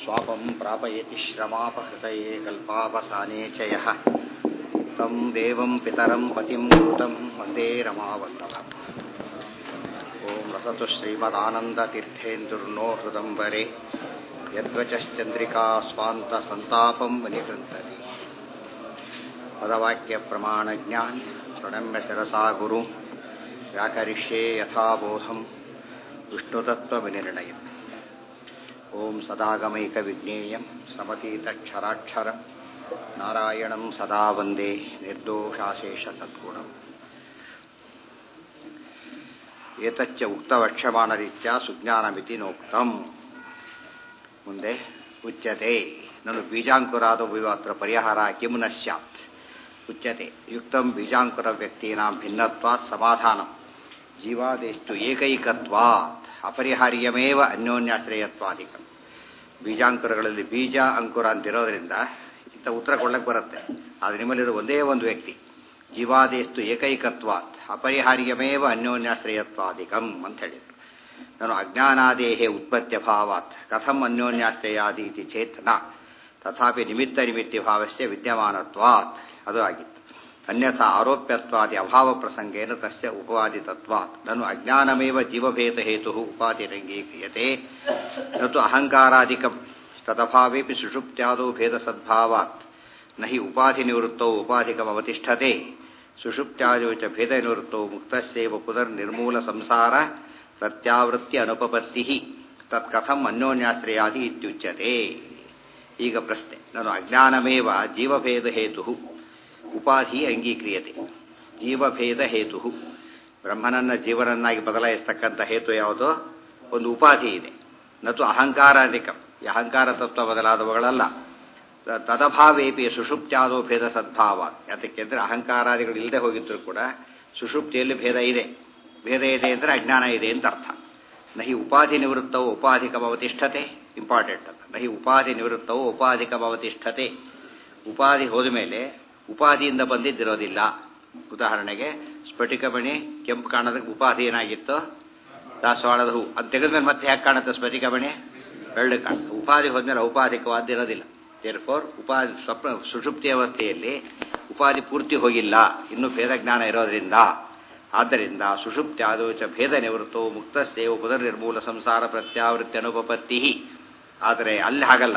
स्वापं प्रापयति श्रमापहृतये कल्पावसाने च यः तं देवं पितरं पतिं भूतं वन्दे रमावल्लभम् ॐ रसतु श्रीमदानन्दतीर्थेन्दुर्नो हृदम्बरे यद्वचश्चन्द्रिका स्वान्तसन्तापं विनिकृन्तति पदवाक्यप्रमाणज्ञान् प्रणम्य शिरसा गुरु व्याकरिष्ये यथाबोधं विष्णुतत्त्वविनिर्णयम् ॐ सदागमैकविज्ञेयं समतीतक्षराक्षरं नारायणं सदा वन्दे निर्दोषाशेषसद्गुणम् ಏತಚ್ಚ ಉಕ್ತವಕ್ಷಮಾಣರೀತ್ಯ ಸುಜ್ಞಾನಮಿತಿ ನೋಕ್ತಂ ಮುಂದೆ ಉಚ್ಯತೆ ನಾನು ಬೀಜಾಂಕುರಾದ ಅತ್ರ ಪರಿಹಾರ ಕಿಂ ನ ಸ್ಯಾತ್ ಉಚ್ಯತೆ ಯುಕ್ತಂ ಬೀಜಾಂಕುರ ವ್ಯಕ್ತೀನಾಂ ಭಿನ್ನತ್ವಾತ್ ಸಮಾಧಾನಂ ಜೀವಾದೇಷ್ಟು ಏಕೈಕತ್ವಾತ್ ಅಪರಿಹಾರ್ಯಮೇವ ಅನ್ಯೋನ್ಯಾಶ್ರಯತ್ವಾದಿಕಂ ಬೀಜಾಂಕುರಗಳಲ್ಲಿ ಬೀಜ ಅಂಕುರ ಅಂತಿರೋದ್ರಿಂದ ಇಂಥ ಉತ್ತರ ಕೊಡ್ಲಕ್ಕೆ ಬರುತ್ತೆ ಆದರೆ ನಿಮ್ಮಲ್ಲಿರೋ ಒಂದೇ ಒಂದು ವ್ಯಕ್ತಿ ಜೀವಾದೇಸ್ತು ಏಕೈಕತ್ವಾತ್ ಅಪರಿಹಾರ್ಯಮೇವ ಅನ್ಯೋನ್ಯಾಶ್ರಯತ್ವಾದಿಕಂ ಅಂತ ಹೇಳಿದರು ನಾನು ಅಜ್ಞಾನಾದೇಹೇ ಉತ್ಪತ್ತಿ ಭಾವಾತ್ ಕಥಂ ಅನ್ಯೋನ್ಯಾಶ್ರಯಾದಿ ಇತಿ ಚೇತನ ತಥಾಪಿ ನಿಮಿತ್ತ ನಿಮಿತ್ತಿ ಭಾವಸ್ಯ ವಿದ್ಯಮಾನತ್ವಾತ್ ಅದು ಆಗಿತ್ತು ಅನ್ಯಥಾ ಆರೋಪ್ಯತ್ವಾದಿ ಅಭಾವ ಪ್ರಸಂಗೇನ ತಸ್ಯ ಉಪವಾದಿತತ್ವಾತ್ ನಾನು ಅಜ್ಞಾನಮೇವ ಜೀವಭೇದ ಹೇತು ಉಪಾಧಿರಂಗೀಕ್ರಿಯತೆ ನತು ಅಹಂಕಾರಾದಿಕಂ ತದಭಾವೇಪಿ ಸುಷುಪ್ತ್ಯಾದೋ ಭೇದ ಸದ್ಭಾವಾತ್ ನ ಹಿ ಉಪಾಧಿನಿವೃತ್ತೌ ಉಪಾಧಿಕಮವತಿಷ್ಠತೆ ಸುಷುಪ್ತ್ಯಾದೋ ಚ ಭೇದನಿವೃತ್ತೌ ಮುಕ್ತಸ್ಯೇವ ಪುನರ್ನಿರ್ಮೂಲ ಸಂಸಾರ ಪ್ರತ್ಯಾವೃತ್ತಿ ಅನುಪಪತ್ತಿ ತತ್ಕಥಂ ಅನ್ಯೋನ್ಯಾಶ್ರಯಾದಿ ಇತ್ಯುಚ್ಯತೆ ಈಗ ಪ್ರಶ್ನೆ ನಾನು ಅಜ್ಞಾನಮೇವ ಜೀವಭೇದ ಹೇತು ಉಪಾಧಿ ಅಂಗೀಕ್ರಿಯತೆ ಜೀವಭೇದ ಹೇತು ಬ್ರಹ್ಮನನ್ನ ಜೀವನನ್ನಾಗಿ ಬದಲಾಯಿಸ್ತಕ್ಕಂಥ ಹೇತು ಯಾವುದೋ ಒಂದು ಉಪಾಧಿ ಇದೆ ನತು ಅಹಂಕಾರಾಧಿಕಂ ಈ ಅಹಂಕಾರ ತತ್ವ ಬದಲಾದವುಗಳಲ್ಲ ತದಭಾವೇಪಿ ಸುಷುಪ್ತ್ಯಾದೋ ಭೇದ ಸದ್ಭಾವ ಯಾತಕ್ಕೆಂದರೆ ಅಹಂಕಾರಾದಿಗಳು ಇಲ್ಲದೆ ಹೋಗಿದ್ರು ಕೂಡ ಸುಷುಪ್ತಿಯಲ್ಲಿ ಭೇದ ಇದೆ ಭೇದ ಇದೆ ಅಂದರೆ ಅಜ್ಞಾನ ಇದೆ ಅಂತ ಅರ್ಥ ನಹಿ ಉಪಾಧಿ ನಿವೃತ್ತವು ಉಪಾಧಿಕಮವತಿಷ್ಠತೆ ಇಂಪಾರ್ಟೆಂಟ್ ಅಂತ ನಹಿ ಉಪಾಧಿ ನಿವೃತ್ತವು ಉಪಾಧಿಕಮವತಿಷ್ಠತೆ ಉಪಾಧಿ ಹೋದ ಮೇಲೆ ಉಪಾಧಿಯಿಂದ ಬಂದಿದ್ದಿರೋದಿಲ್ಲ ಉದಾಹರಣೆಗೆ ಸ್ಫಟಿಕ ಮಣಿ ಕೆಂಪು ಕಾಣೋದಕ್ಕೆ ಉಪಾಧಿ ಏನಾಗಿತ್ತು ದಾಸವಾಳದ ಹೂ ಅದು ತೆಗೆದ್ಮೇಲೆ ಮತ್ತೆ ಯಾಕೆ ಕಾಣುತ್ತೆ ಸ್ಫಟಿಕ ಮಣಿ ಬೆಳ್ಳು ಕಾಣುತ್ತೆ ಉಪಾಧಿ ಹೋದ್ಮೇಲೆ ಔಪಾಧಿಕವಾದಿರೋದಿಲ್ಲ ದೇರ್ಫೋರ್ ಉಪಾಧಿ ಸ್ವಪ್ನ ಸುಷುಪ್ತಿ ಅವಸ್ಥೆಯಲ್ಲಿ ಉಪಾಧಿ ಪೂರ್ತಿ ಹೋಗಿಲ್ಲ ಇನ್ನೂ ಭೇದ ಜ್ಞಾನ ಇರೋದ್ರಿಂದ ಆದ್ದರಿಂದ ಸುಷುಪ್ತಿ ಆದೋಚ ಭೇದ ನಿವೃತ್ತೋ ಮುಕ್ತಸ್ಯೇವ ಪುನರ್ನಿರ್ಮೂಲ ಸಂಸಾರ ಪ್ರತ್ಯಾವೃತ್ತಿ ಅನುಪಪತ್ತಿ ಆದರೆ ಅಲ್ಲಿ ಹಾಗಲ್ಲ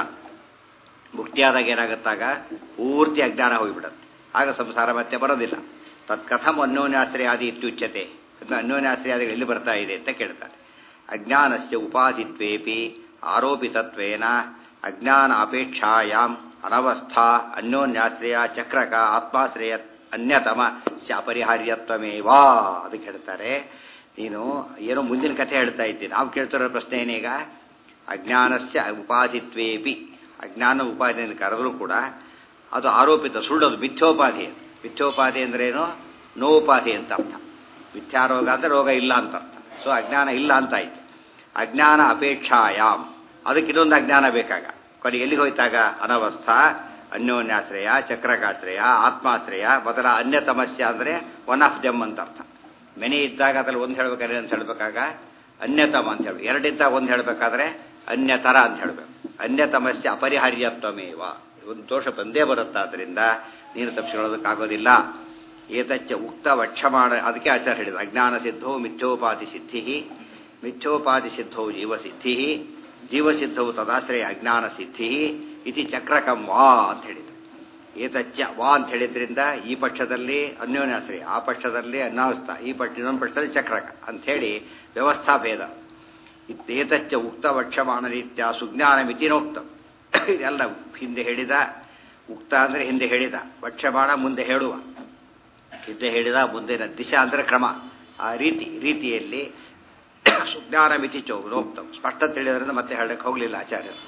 ಮುಕ್ತಿಯಾದಾಗ ಏನಾಗುತ್ತಾಗ ಪೂರ್ತಿ ಅಜ್ಞಾನ ಹೋಗಿಬಿಡುತ್ತೆ ಆಗ ಸಂಸಾರ ಮತ್ತೆ ಬರೋದಿಲ್ಲ ತತ್ಕಥಂ ಅನ್ಯೋನ್ಯಾಶ್ರಯಾದಿ ಇತ್ಯುಚ್ಯತೆ ಅನ್ಯೋನ್ಯಾಶ್ರಯಾದಿಗಳು ಎಲ್ಲಿ ಬರ್ತಾ ಇದೆ ಅಂತ ಕೇಳ್ತಾರೆ ಅಜ್ಞಾನಸ್ಯ ಉಪಾಧಿತ್ವೇಪಿ ಆರೋಪಿತತ್ವೇನ ಅಜ್ಞಾನ ಅಪೇಕ್ಷಾಯಾಮ್ ಅನವಸ್ಥಾ ಅನ್ಯೋನ್ಯಾಶ್ರಯ ಚಕ್ರಕ ಆತ್ಮಾಶ್ರಯ ಅನ್ಯತಮ ಅಪರಿಹಾರ್ಯತ್ವಮೇವಾ ಅದಕ್ಕೆ ಹೇಳ್ತಾರೆ ನೀನು ಏನೋ ಮುಂದಿನ ಕಥೆ ಹೇಳ್ತಾ ಇದ್ದೀನಿ ನಾವು ಕೇಳ್ತಿರೋ ಪ್ರಶ್ನೆ ಏನೀಗ ಅಜ್ಞಾನಸ್ಯ ಉಪಾಧಿತ್ವೇಪಿ ಅಜ್ಞಾನ ಉಪಾಧಿಯನ್ನು ಕರೆದರೂ ಕೂಡ ಅದು ಆರೋಪಿತ ಸುಳ್ಳೋದು ಮಿಥ್ಯೋಪಾಧಿ ಮಿಥ್ಯೋಪಾಧಿ ಅಂದ್ರೇನು ನೋಪಾಧಿ ಅಂತ ಅರ್ಥ ಮಿಥ್ಯಾರೋಗ ಅಂದರೆ ರೋಗ ಇಲ್ಲ ಅಂತ ಅರ್ಥ ಸೊ ಅಜ್ಞಾನ ಇಲ್ಲ ಅಂತ ಆಯ್ತು ಅಜ್ಞಾನ ಅಪೇಕ್ಷಾಯಾಮ್ ಅದಕ್ಕೆ ಇನ್ನೊಂದು ಅಜ್ಞಾನ ಬೇಕಾಗ ಕೊನೆಗೆ ಎಲ್ಲಿ ಹೋಯ್ತಾಗ ಅನವಸ್ಥಾ ಅನ್ಯೋನ್ಯಾಶ್ರಯ ಚಕ್ರಕಾಶ್ರಯ ಆತ್ಮಾಶ್ರಯ ಮೊದಲ ಅನ್ಯತಮಸ್ಯ ಅಂದರೆ ಒನ್ ಆಫ್ ದೆಮ್ ಅಂತ ಅರ್ಥ ಮೆನಿ ಇದ್ದಾಗ ಅದ್ರಲ್ಲಿ ಒಂದು ಹೇಳ್ಬೇಕಾದ್ರೆ ಅಂತ ಹೇಳ್ಬೇಕಾಗ ಅನ್ಯತಮ ಅಂತ ಹೇಳ್ಬೇಕು ಎರಡಿದ್ದಾಗ ಒಂದು ಹೇಳಬೇಕಾದ್ರೆ ಅನ್ಯತರ ಅಂತ ಹೇಳಬೇಕು ಅನ್ಯತಮಸ್ಯ ಅಪರಿಹಾರ್ಯತ್ವಮೇವ ಒಂದು ದೋಷ ಬಂದೇ ಬರುತ್ತಾದ್ರಿಂದ ನೀನು ತಪ್ಪಿಸಿಕೊಳ್ಳೋದಕ್ಕಾಗೋದಿಲ್ಲ ಏತಚ್ಚ ಉಕ್ತ ವಕ್ಷಮಾಣ ಅದಕ್ಕೆ ಆಚಾರ ಹೇಳಿದ ಅಜ್ಞಾನ ಸಿದ್ಧೋ ಮಿಥ್ಯೋಪಾಧಿ ಸಿದ್ಧಿ ಮಿಥ್ಯೋಪಾಧಿ ಸಿದ್ಧೋ ಜೀವಸಿದ್ಧಿ ಜೀವಸಿದ್ಧವು ತದಾಶ್ರಯ ಅಜ್ಞಾನ ಸಿದ್ಧಿ ಇತಿ ಚಕ್ರಕಂ ವಾ ಅಂತ ಹೇಳಿದ್ರು ಏತಚ್ಚ ವಾ ಅಂತ ಹೇಳಿದ್ರಿಂದ ಈ ಪಕ್ಷದಲ್ಲಿ ಅನ್ಯೋನ್ಯಾಶ್ರಯ ಆ ಪಕ್ಷದಲ್ಲಿ ಅನಾವಸ್ಥ ಈ ಪಕ್ಷ ಇನ್ನೊಂದು ಪಕ್ಷದಲ್ಲಿ ಚಕ್ರಕ ಅಂಥೇಳಿ ವ್ಯವಸ್ಥಾ ಭೇದ ಇತ್ತೇತಚ್ಚ ಉಕ್ತ ವಕ್ಷಮಾಣ ರೀತ್ಯ ಸುಜ್ಞಾನ ಮಿತಿನೋಕ್ತ ಇದೆಲ್ಲ ಹಿಂದೆ ಹೇಳಿದ ಉಕ್ತ ಅಂದರೆ ಹಿಂದೆ ಹೇಳಿದ ವಕ್ಷಮಾಣ ಮುಂದೆ ಹೇಳುವ ಹಿಂದೆ ಹೇಳಿದ ಮುಂದಿನ ದಿಶಾ ಅಂದರೆ ಕ್ರಮ ಆ ರೀತಿ ರೀತಿಯಲ್ಲಿ ಸುಜ್ಞಾನ ಮಿತಿ ಚೌ ನೋಕ್ತ ಸ್ಪಷ್ಟ ತಿಳಿಯೋದ್ರಿಂದ ಮತ್ತೆ ಹೇಳಕ್ಕೆ ಹೋಗಲಿಲ್ಲ ಆಚಾರ್ಯರು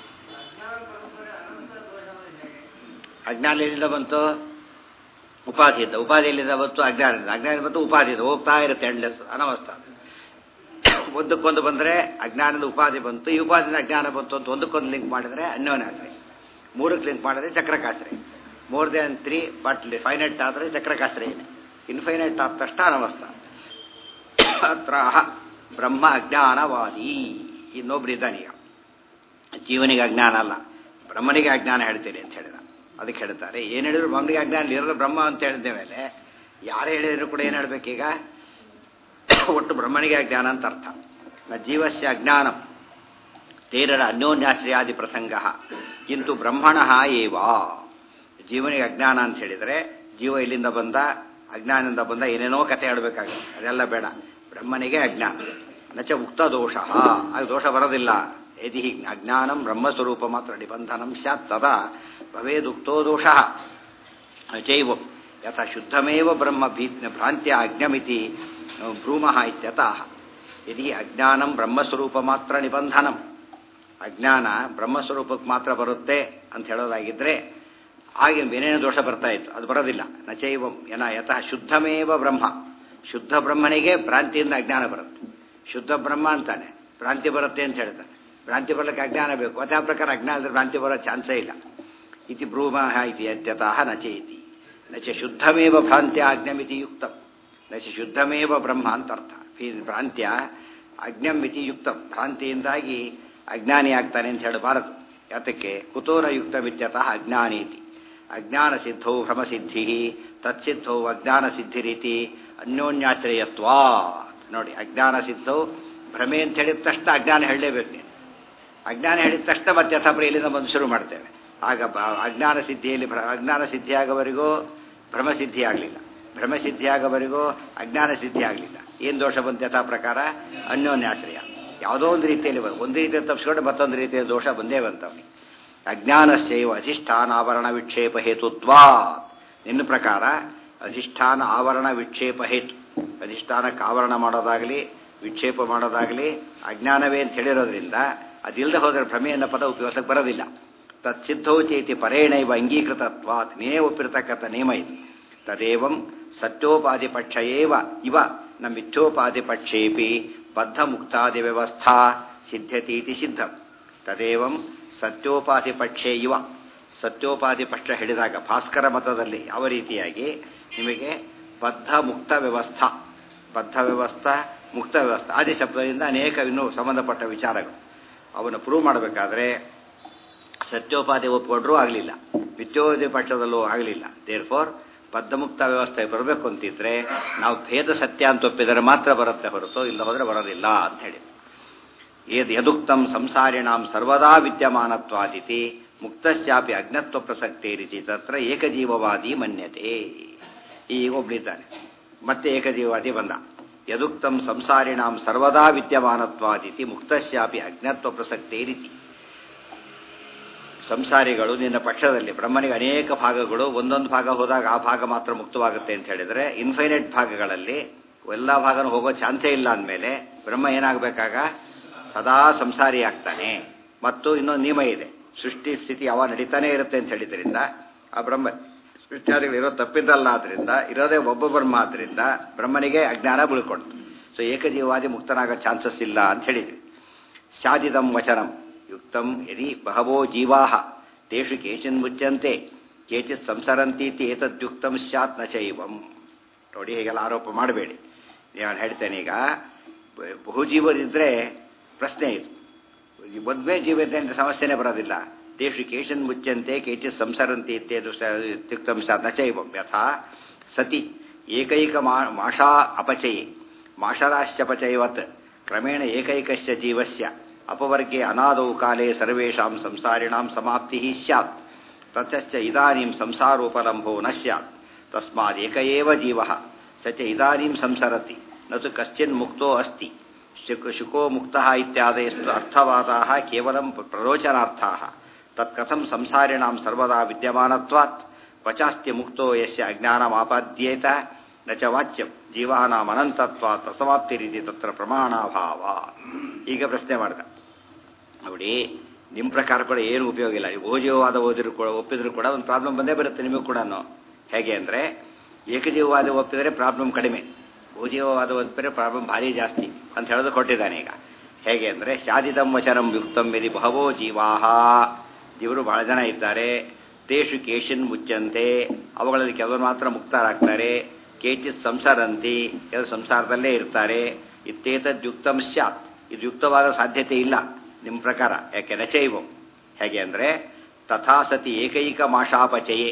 ಅಜ್ಞಾನ ಎಲ್ಲಿಂದ ಬಂತು ಉಪಾಧಿಯಿಂದ ಉಪಾಧಿಯಲ್ಲಿಂದ ಬಂತು ಅಜ್ಞಾನದಿಂದ ಅಜ್ಞಾನ ಬಂತು ಉಪಾಧಿಯಿಂದ ಹೋಗ್ತಾ ಇರುತ್ತೆ ಎಂಡ್ಲೆಸ್ ಅನವಸ್ಥ ಒಂದಕ್ಕೊಂದು ಬಂದರೆ ಅಜ್ಞಾನದ ಉಪಾಧಿ ಬಂತು ಈ ಉಪಾಧಿಯಿಂದ ಅಜ್ಞಾನ ಬಂತು ಅಂತ ಒಂದಕ್ಕೊಂದು ಲಿಂಕ್ ಮಾಡಿದರೆ ಅನ್ಯೋನ್ಯಾಶ್ರಯ ಮೂರಕ್ಕೆ ಲಿಂಕ್ ಮಾಡಿದ್ರೆ ಚಕ್ರಕಾಶ್ರಯ more then three but finite ಆದರೆ ಚಕ್ರಕಾಶ್ರಯನೇ ಇನ್ಫೈನೈಟ್ ಆದ ತಕ್ಷಣ ಅನವಸ್ಥ ಅತ್ರ ಬ್ರಹ್ಮ ಅಜ್ಞಾನವಾದಿ ಇನ್ನೊಬ್ರು ಇದ್ದಾನೀಗ ಜೀವನಿಗೆ ಅಜ್ಞಾನ ಅಲ್ಲ ಬ್ರಹ್ಮನಿಗೆ ಅಜ್ಞಾನ ಹೇಳ್ತೀನಿ ಅಂತ ಹೇಳಿದ ಅದಕ್ಕೆ ಹೇಳ್ತಾರೆ ಏನು ಹೇಳಿದ್ರು ಬ್ರಹ್ಮನಿಗೆ ಅಜ್ಞಾನ ಇರೋದು ಬ್ರಹ್ಮ ಅಂತ ಹೇಳಿದ ಮೇಲೆ ಯಾರು ಹೇಳಿದ್ರು ಕೂಡ ಏನು ಹೇಳ್ಬೇಕೀಗ ಒಟ್ಟು ಬ್ರಹ್ಮನಿಗೆ ಅಜ್ಞಾನ ಅಂತ ಅರ್ಥ ನ ಜೀವಸ್ಯ ಅಜ್ಞಾನಂ ತೇರರ ಅನ್ಯೋನ್ಯಾಶ್ರಯಾದಿ ಪ್ರಸಂಗ ಕಿಂತು ಬ್ರಹ್ಮಣ ಏವ ಜೀವನಿಗೆ ಅಜ್ಞಾನ ಅಂತ ಹೇಳಿದರೆ ಜೀವ ಇಲ್ಲಿಂದ ಬಂದ ಅಜ್ಞಾನದಿಂದ ಬಂದ ಏನೇನೋ ಕತೆ ಆಡಬೇಕಾಗುತ್ತೆ ಅದೆಲ್ಲ ಬೇಡ ಬ್ರಹ್ಮನಿಗೆ ಅಜ್ಞಾನ ನಚ ಉಕ್ತ ದೋಷ ಆಗ ದೋಷ ಬರೋದಿಲ್ಲ ಯದಿ ಅಜ್ಞಾನಂ ಬ್ರಹ್ಮಸ್ವರೂಪ ಮಾತ್ರ ನಿಬಂಧನಂ ಸ್ಯಾತ್ ತದಾ ಭವೇದುಕ್ತೋ ದೋಷ ಚೈವ ಯಥ ಶುದ್ಧಮೇವ ಬ್ರಹ್ಮ ಭೀ ಭ್ರಾಂತ್ಯ ಅಜ್ಞಮಿತಿ ಭ್ರೂಮಃ ಇತ್ಯತಃ ಯದಿ ಅಜ್ಞಾನಂ ಬ್ರಹ್ಮಸ್ವರೂಪ ಮಾತ್ರ ನಿಬಂಧನಂ ಅಜ್ಞಾನ ಬ್ರಹ್ಮಸ್ವರೂಪಕ್ಕೆ ಮಾತ್ರ ಬರುತ್ತೆ ಅಂತ ಹೇಳೋದಾಗಿದ್ರೆ ಹಾಗೆ ಏನೇನು ದೋಷ ಬರ್ತಾ ಇತ್ತು ಅದು ಬರೋದಿಲ್ಲ ನಚೈವಂ ಏನ ಯತಃ ಶುದ್ಧಮೇವ ಬ್ರಹ್ಮ ಶುದ್ಧ ಬ್ರಹ್ಮನಿಗೆ ಭ್ರಾಂತಿಯಿಂದ ಅಜ್ಞಾನ ಬರುತ್ತೆ ಶುದ್ಧ ಬ್ರಹ್ಮ ಅಂತಾನೆ ಭ್ರಾಂತಿ ಬರುತ್ತೆ ಅಂತ ಹೇಳ್ತಾನೆ ಭ್ರಾಂತಿ ಬರಲಿಕ್ಕೆ ಅಜ್ಞಾನ ಬೇಕು ಅದೇ ಪ್ರಕಾರ ಅಜ್ಞಾನದಲ್ಲಿ ಭ್ರಾಂತಿ ಬರೋ ಚಾನ್ಸೇ ಇಲ್ಲ ಇತಿ ಬ್ರೂಮಃ ಇತಿ ಅತ್ಯತಃ ನಚೆ ಇತಿ ನಚ ಶುದ್ಧಮೇವ ಭ್ರಾಂತ್ಯ ಅಜ್ಞಮಿತಿ ಯುಕ್ತಂ ನಚ ಶುದ್ಧಮೇವ ಬ್ರಹ್ಮ ಅಂತ ಅರ್ಥ ಭ್ರಾಂತ್ಯ ಅಜ್ಞಂ ಇತಿ ಯುಕ್ತಂ ಭ್ರಾಂತಿಯಿಂದಾಗಿ ಅಜ್ಞಾನಿ ಆಗ್ತಾನೆ ಅಂತ ಹೇಳಬಾರದು ಯಾತಕ್ಕೆ ಕುತೋರ ಯುಕ್ತಮಿತ್ಯತಃ ಅಜ್ಞಾನೀತಿ ಅಜ್ಞಾನ ಸಿದ್ಧೌ ಭ್ರಮಸಿದ್ಧಿ ತತ್ಸಿದ್ಧೌ ಅಜ್ಞಾನ ಸಿದ್ಧಿರೀತಿ ಅನ್ಯೋನ್ಯಾಶ್ರಯತ್ವಾ ನೋಡಿ ಅಜ್ಞಾನ ಸಿದ್ಧೌ ಭ್ರಮೆ ಅಂತ ಹೇಳಿದ ತಕ್ಷಣ ಅಜ್ಞಾನ ಹೇಳಲೇಬೇಕು ನೀನು ಅಜ್ಞಾನ ಹೇಳಿದ ತಕ್ಷಣ ಮತ್ತೆ ಯಥಾಪ್ರ ಇಲ್ಲಿಂದ ಬಂದು ಶುರು ಮಾಡ್ತೇವೆ ಆಗ ಅಜ್ಞಾನ ಸಿದ್ಧಿಯಲ್ಲಿ ಅಜ್ಞಾನ ಸಿದ್ಧಿಯಾಗವರೆಗೂ ಭ್ರಮಸಿದ್ಧಿ ಆಗಲಿಲ್ಲ ಭ್ರಮಸಿದ್ಧಿಯಾಗವರೆಗೂ ಅಜ್ಞಾನ ಸಿದ್ಧಿ ಆಗಲಿಲ್ಲ ಏನು ದೋಷ ಬಂತು ಯಥಾ ಪ್ರಕಾರ ಅನ್ಯೋನ್ಯಾಶ್ರಯ ಯಾವುದೋ ಒಂದು ರೀತಿಯಲ್ಲಿ ಒಂದು ರೀತಿಯಲ್ಲಿ ತಪ್ಪಿಸ್ಕೊಂಡು ಮತ್ತೊಂದು ರೀತಿಯ ದೋಷ ಬಂದೇ ಬಂತವನಿಗೆ ಅಜ್ಞಾನಸ್ಯವ ಅಧಿಷ್ಠಾನ ಆವರಣ ವಿಕ್ಷೇಪ ಹೇತುತ್ವಾ ನಿನ್ನ ಪ್ರಕಾರ ಅಧಿಷ್ಠಾನ ಆವರಣ ವಿಕ್ಷೇಪ ಹೇತು ಅಧಿಷ್ಠಾನಕ್ಕೆ ಆವರಣ ಮಾಡೋದಾಗಲಿ ವಿಕ್ಷೇಪ ಮಾಡೋದಾಗಲಿ ಅಜ್ಞಾನವೇ ಅಂತ ಹೇಳಿರೋದ್ರಿಂದ ಅದಿಲ್ಲದೆ ಹೋದರೆ ಭ್ರಮೆ ಅನ್ನೋ ಪದ ಉಪಯೋಗಕ್ಕೆ ಬರೋದಿಲ್ಲ ತತ್ಸಿದ್ಧೌ ಚೇತಿ ಪರೇಣೈವ ಅಂಗೀಕೃತತ್ವಾತ್ ನೀನೇ ಒಪ್ಪಿರತಕ್ಕಂಥ ನಿಯಮ ಇದು ತದೇವಂ ಸತ್ಯೋಪಾಧಿಪಕ್ಷ ಏವ ಇವ ನ ಮಿಥ್ಯೋಪಾಧಿಪಕ್ಷೇಪಿ ಬದ್ಧ ಮುಕ್ತಾದಿ ವ್ಯವಸ್ಥಾ ಸಿದ್ಧತೀತಿ ಸಿದ್ಧಂ ತದೇವಂ ಸತ್ಯೋಪಾಧಿಪಕ್ಷೇ ಇವ ಸತ್ಯೋಪಾಧಿಪಕ್ಷ ಹೇಳಿದಾಗ ಭಾಸ್ಕರ ಮತದಲ್ಲಿ ಯಾವ ರೀತಿಯಾಗಿ ನಿಮಗೆ ಬದ್ಧ ಮುಕ್ತ ವ್ಯವಸ್ಥಾ ಬದ್ಧ ವ್ಯವಸ್ಥಾ ಮುಕ್ತ ವ್ಯವಸ್ಥಾ ಆದಿ ಶಬ್ದದಿಂದ ಅನೇಕ ಇನ್ನೂ ಸಂಬಂಧಪಟ್ಟ ವಿಚಾರಗಳು ಅವನ್ನು ಪ್ರೂವ್ ಮಾಡಬೇಕಾದ್ರೆ ಸತ್ಯೋಪಾಧಿ ಒಪ್ಪಿಕೊಂಡ್ರೂ ಆಗಲಿಲ್ಲ ಮಿಥ್ಯೋದಿ ಪಕ್ಷದಲ್ಲೂ ಆಗಲಿಲ್ಲ ದೇರ್ ಫಾರ್ ಬದ್ಧಮುಕ್ತ ವ್ಯವಸ್ಥೆ ಬರಬೇಕು ಅಂತಿದ್ರೆ ನಾವು ಭೇದ ಸತ್ಯ ಅಂತ ಒಪ್ಪಿದರೆ ಮಾತ್ರ ಬರುತ್ತೆ ಹೊರತು ಇಲ್ಲ ಹೋದರೆ ಬರೋದಿಲ್ಲ ಅಂತ ಹೇಳಿ ಏದ್ ಯದುಕ್ತಂ ಸಂಸಾರಿಣಾಂ ಸರ್ವದಾ ವಿದ್ಯಮಾನತ್ವಾದಿತಿ ಮುಕ್ತಶ್ಚಾಪಿ ಅಜ್ಞತ್ವ ಪ್ರಸಕ್ತೇರಿತಿ ತತ್ರ ಏಕಜೀವವಾದಿ ಮನ್ಯತೆ ಈಗ ಒಬ್ಬನಿದ್ದಾನೆ ಮತ್ತೆ ಏಕಜೀವವಾದಿ ಬಂದ ಯದುಕ್ತಂ ಸಂಸಾರಿಣಾಂ ಸರ್ವದಾ ವಿದ್ಯಮಾನತ್ವಾದಿತಿ ಮುಕ್ತಶ್ಚಾಪಿ ಅಜ್ಞತ್ವ ಪ್ರಸಕ್ತೇರಿತಿ ಸಂಸಾರಿಗಳು ನಿನ್ನ ಪಕ್ಷದಲ್ಲಿ ಬ್ರಹ್ಮನಿಗೆ ಅನೇಕ ಭಾಗಗಳು ಒಂದೊಂದು ಭಾಗ ಹೋದಾಗ ಆ ಭಾಗ ಮಾತ್ರ ಮುಕ್ತವಾಗುತ್ತೆ ಅಂತ ಹೇಳಿದರೆ ಇನ್ಫೈನೈಟ್ ಭಾಗಗಳಲ್ಲಿ ಎಲ್ಲ ಭಾಗನೂ ಹೋಗೋ ಚಾನ್ಸೇ ಇಲ್ಲ ಅಂದಮೇಲೆ ಬ್ರಹ್ಮ ಏನಾಗಬೇಕಾಗ ಸದಾ ಸಂಸಾರಿ ಆಗ್ತಾನೆ ಮತ್ತು ಇನ್ನೊಂದು ನಿಯಮ ಇದೆ ಸೃಷ್ಟಿ ಸ್ಥಿತಿ ಯಾವ ನಡೀತಾನೆ ಇರುತ್ತೆ ಅಂತ ಹೇಳಿದ್ರಿಂದ ಆ ಬ್ರಹ್ಮ ಸೃಷ್ಟಿಯಾದಿಗಳು ಇರೋ ತಪ್ಪಿದ್ದಲ್ಲ ಆದ್ರಿಂದ ಇರೋದೇ ಒಬ್ಬ ಬ್ರಹ್ಮ ಆದ್ರಿಂದ ಬ್ರಹ್ಮನಿಗೆ ಅಜ್ಞಾನ ಬೀಳ್ಕೊಡ್ತು ಸೊ ಏಕಜೀವವಾದಿ ಮುಕ್ತನಾಗೋ ಚಾನ್ಸಸ್ ಇಲ್ಲ ಅಂತ ಹೇಳಿದ್ವಿ ಶಾದಿದಂ ವಚನಂ ಯುಕ್ತಂ ಯದಿ ಬಹವೋ ಜೀವಾ ತೇಷು ಕೇಚಿನ್ ಮುಚ್ಯಂತೆ ಕೇಚಿತ್ ಸಂಸರಂತೀತಿ ಏತದ್ಯುಕ್ತಂ ಸ್ಯಾತ್ ನ ಚೈವಂ ನೋಡಿ ಹೀಗೆಲ್ಲ ಆರೋಪ ಮಾಡಬೇಡಿ ನಾನು ಹೇಳ್ತೇನೆ ಈಗ ಬಹುಜೀವರಿದ್ರೆ ಪ್ರಶ್ನೆ ಇದು ಮದ್ವೆ ಜೀವತೆ ಅಂತ ಸಮಸ್ಯೆನೇ ಬರೋದಿಲ್ಲ ತೇಷು ಕೇಶನ್ ಮುಚ್ಚಂತೆ ಕೇಚಿತ್ ಸಂಸರಂತಿ ಇತ್ಯದು ಇತ್ಯುಕ್ತಂ ಸ್ಯಾತ್ ನ ಚೈವಂ ಯಥಾ ಸತಿ ಏಕೈಕ ಮಾಷಾ ಅಪಚಯೇ ಮಾಷರಾಶ್ಚಪಚಯವತ್ ಕ್ರಮೇಣ ಏಕೈಕಸ್ಯ ಜೀವಸ್ಯ ಅಪವರ್ಗೆ ಅನಾದೌ ಕಾಲೇ ಸರ್ವೇಷಾಂ ಸಂಸಾರಿಣಾಂ ಸಮಾಪ್ತಿ ಸ್ಯಾತ್ ತತಶ್ಚ ಇದಾನೀಂ ಸಂಸಾರೋಪಲಂಭೋ ನ ಸ್ಯಾತ್ ತಸ್ಮಾದ್ ಏಕ ಏವ ಜೀವ ಸ ಚ ಇದಾನೀಂ ಸಂಸರತಿ ನ ತು ಕಶ್ಚಿನ್ ಮುಕ್ತೋ ಅಸ್ತಿ ಶುಕೋ ಮುಕ್ತ ಇತ್ಯಾದಯಸ್ತು ಅರ್ಥವಾದಾः ಕೇವಲಂ ಪ್ರರೋಚನಾರ್ಥಾः ತತ್ಕಥಂ ಸಂಸಾರಿಣಾಂ ಸರ್ವದಾ ವಿದ್ಯಮಾನತ್ವಾತ್ ಪಚಾಸ್ತ್ಯ ಮುಕ್ತೋ ಯಸ್ಯ ಅಜ್ಞಾನಮಾಪಾದ್ಯೇತ ನ ಚ ವಾಚ್ಯಂ ಜೀವಾನಾಂ ಅನಂತತ್ವಾತ್ ಅಸಮಾಪ್ತಿರಿತಿ ತತ್ರ ಪ್ರಮಾಣಾಭಾವ ಈಗ ಪ್ರಶ್ನೆ ಮಾಡಿದ ನೋಡಿ ನಿಮ್ಮ ಪ್ರಕಾರ ಕೂಡ ಏನು ಉಪಯೋಗ ಇಲ್ಲ ನೀವು ಓಜೀವವಾದ ಓದಿದ್ರು ಕೂಡ ಒಪ್ಪಿದ್ರು ಕೂಡ ಒಂದು ಪ್ರಾಬ್ಲಮ್ ಬಂದೇ ಬರುತ್ತೆ ನಿಮಗೂ ಕೂಡ ಹೇಗೆ ಅಂದರೆ ಏಕಜೀವವಾದ ಒಪ್ಪಿದರೆ ಪ್ರಾಬ್ಲಮ್ ಕಡಿಮೆ ಓಜೀವವಾದ ಒಪ್ಪಿದರೆ ಪ್ರಾಬ್ಲಮ್ ಭಾರಿ ಜಾಸ್ತಿ ಅಂತ ಹೇಳೋದು ಕೊಟ್ಟಿದ್ದಾನೆ ಈಗ ಹೇಗೆ ಅಂದರೆ ಶಾದಿದಂ ವಚನಂ ಯುಕ್ತಂ ಯದಿ ಬಹವೋ ಜೀವಾಹ ಜೀವರು ಬಹಳ ಜನ ಇದ್ದಾರೆ ತೇಷು ಕೇಶನ್ ಮುಚ್ಚಂತೆ ಅವುಗಳಲ್ಲಿ ಕೆಲವರು ಮಾತ್ರ ಮುಕ್ತರಾಗ್ತಾರೆ ಕೇಚಿತ್ ಸಂಸಾರಂತಿ ಕೆಲವು ಸಂಸಾರದಲ್ಲೇ ಇರ್ತಾರೆ ಇತ್ತೇತದ್ಯುಕ್ತಂ ಸ್ಯಾತ್ ಇದು ಯುಕ್ತವಾದ ಸಾಧ್ಯತೆ ಇಲ್ಲ ನಿಮ್ಮ ಪ್ರಕಾರ ಯಾಕೆ ನಚೈವಂ ಹೇಗೆ ಅಂದರೆ ತಥಾ ಸತಿ ಏಕೈಕ ಮಾಷಾಪಚಯೇ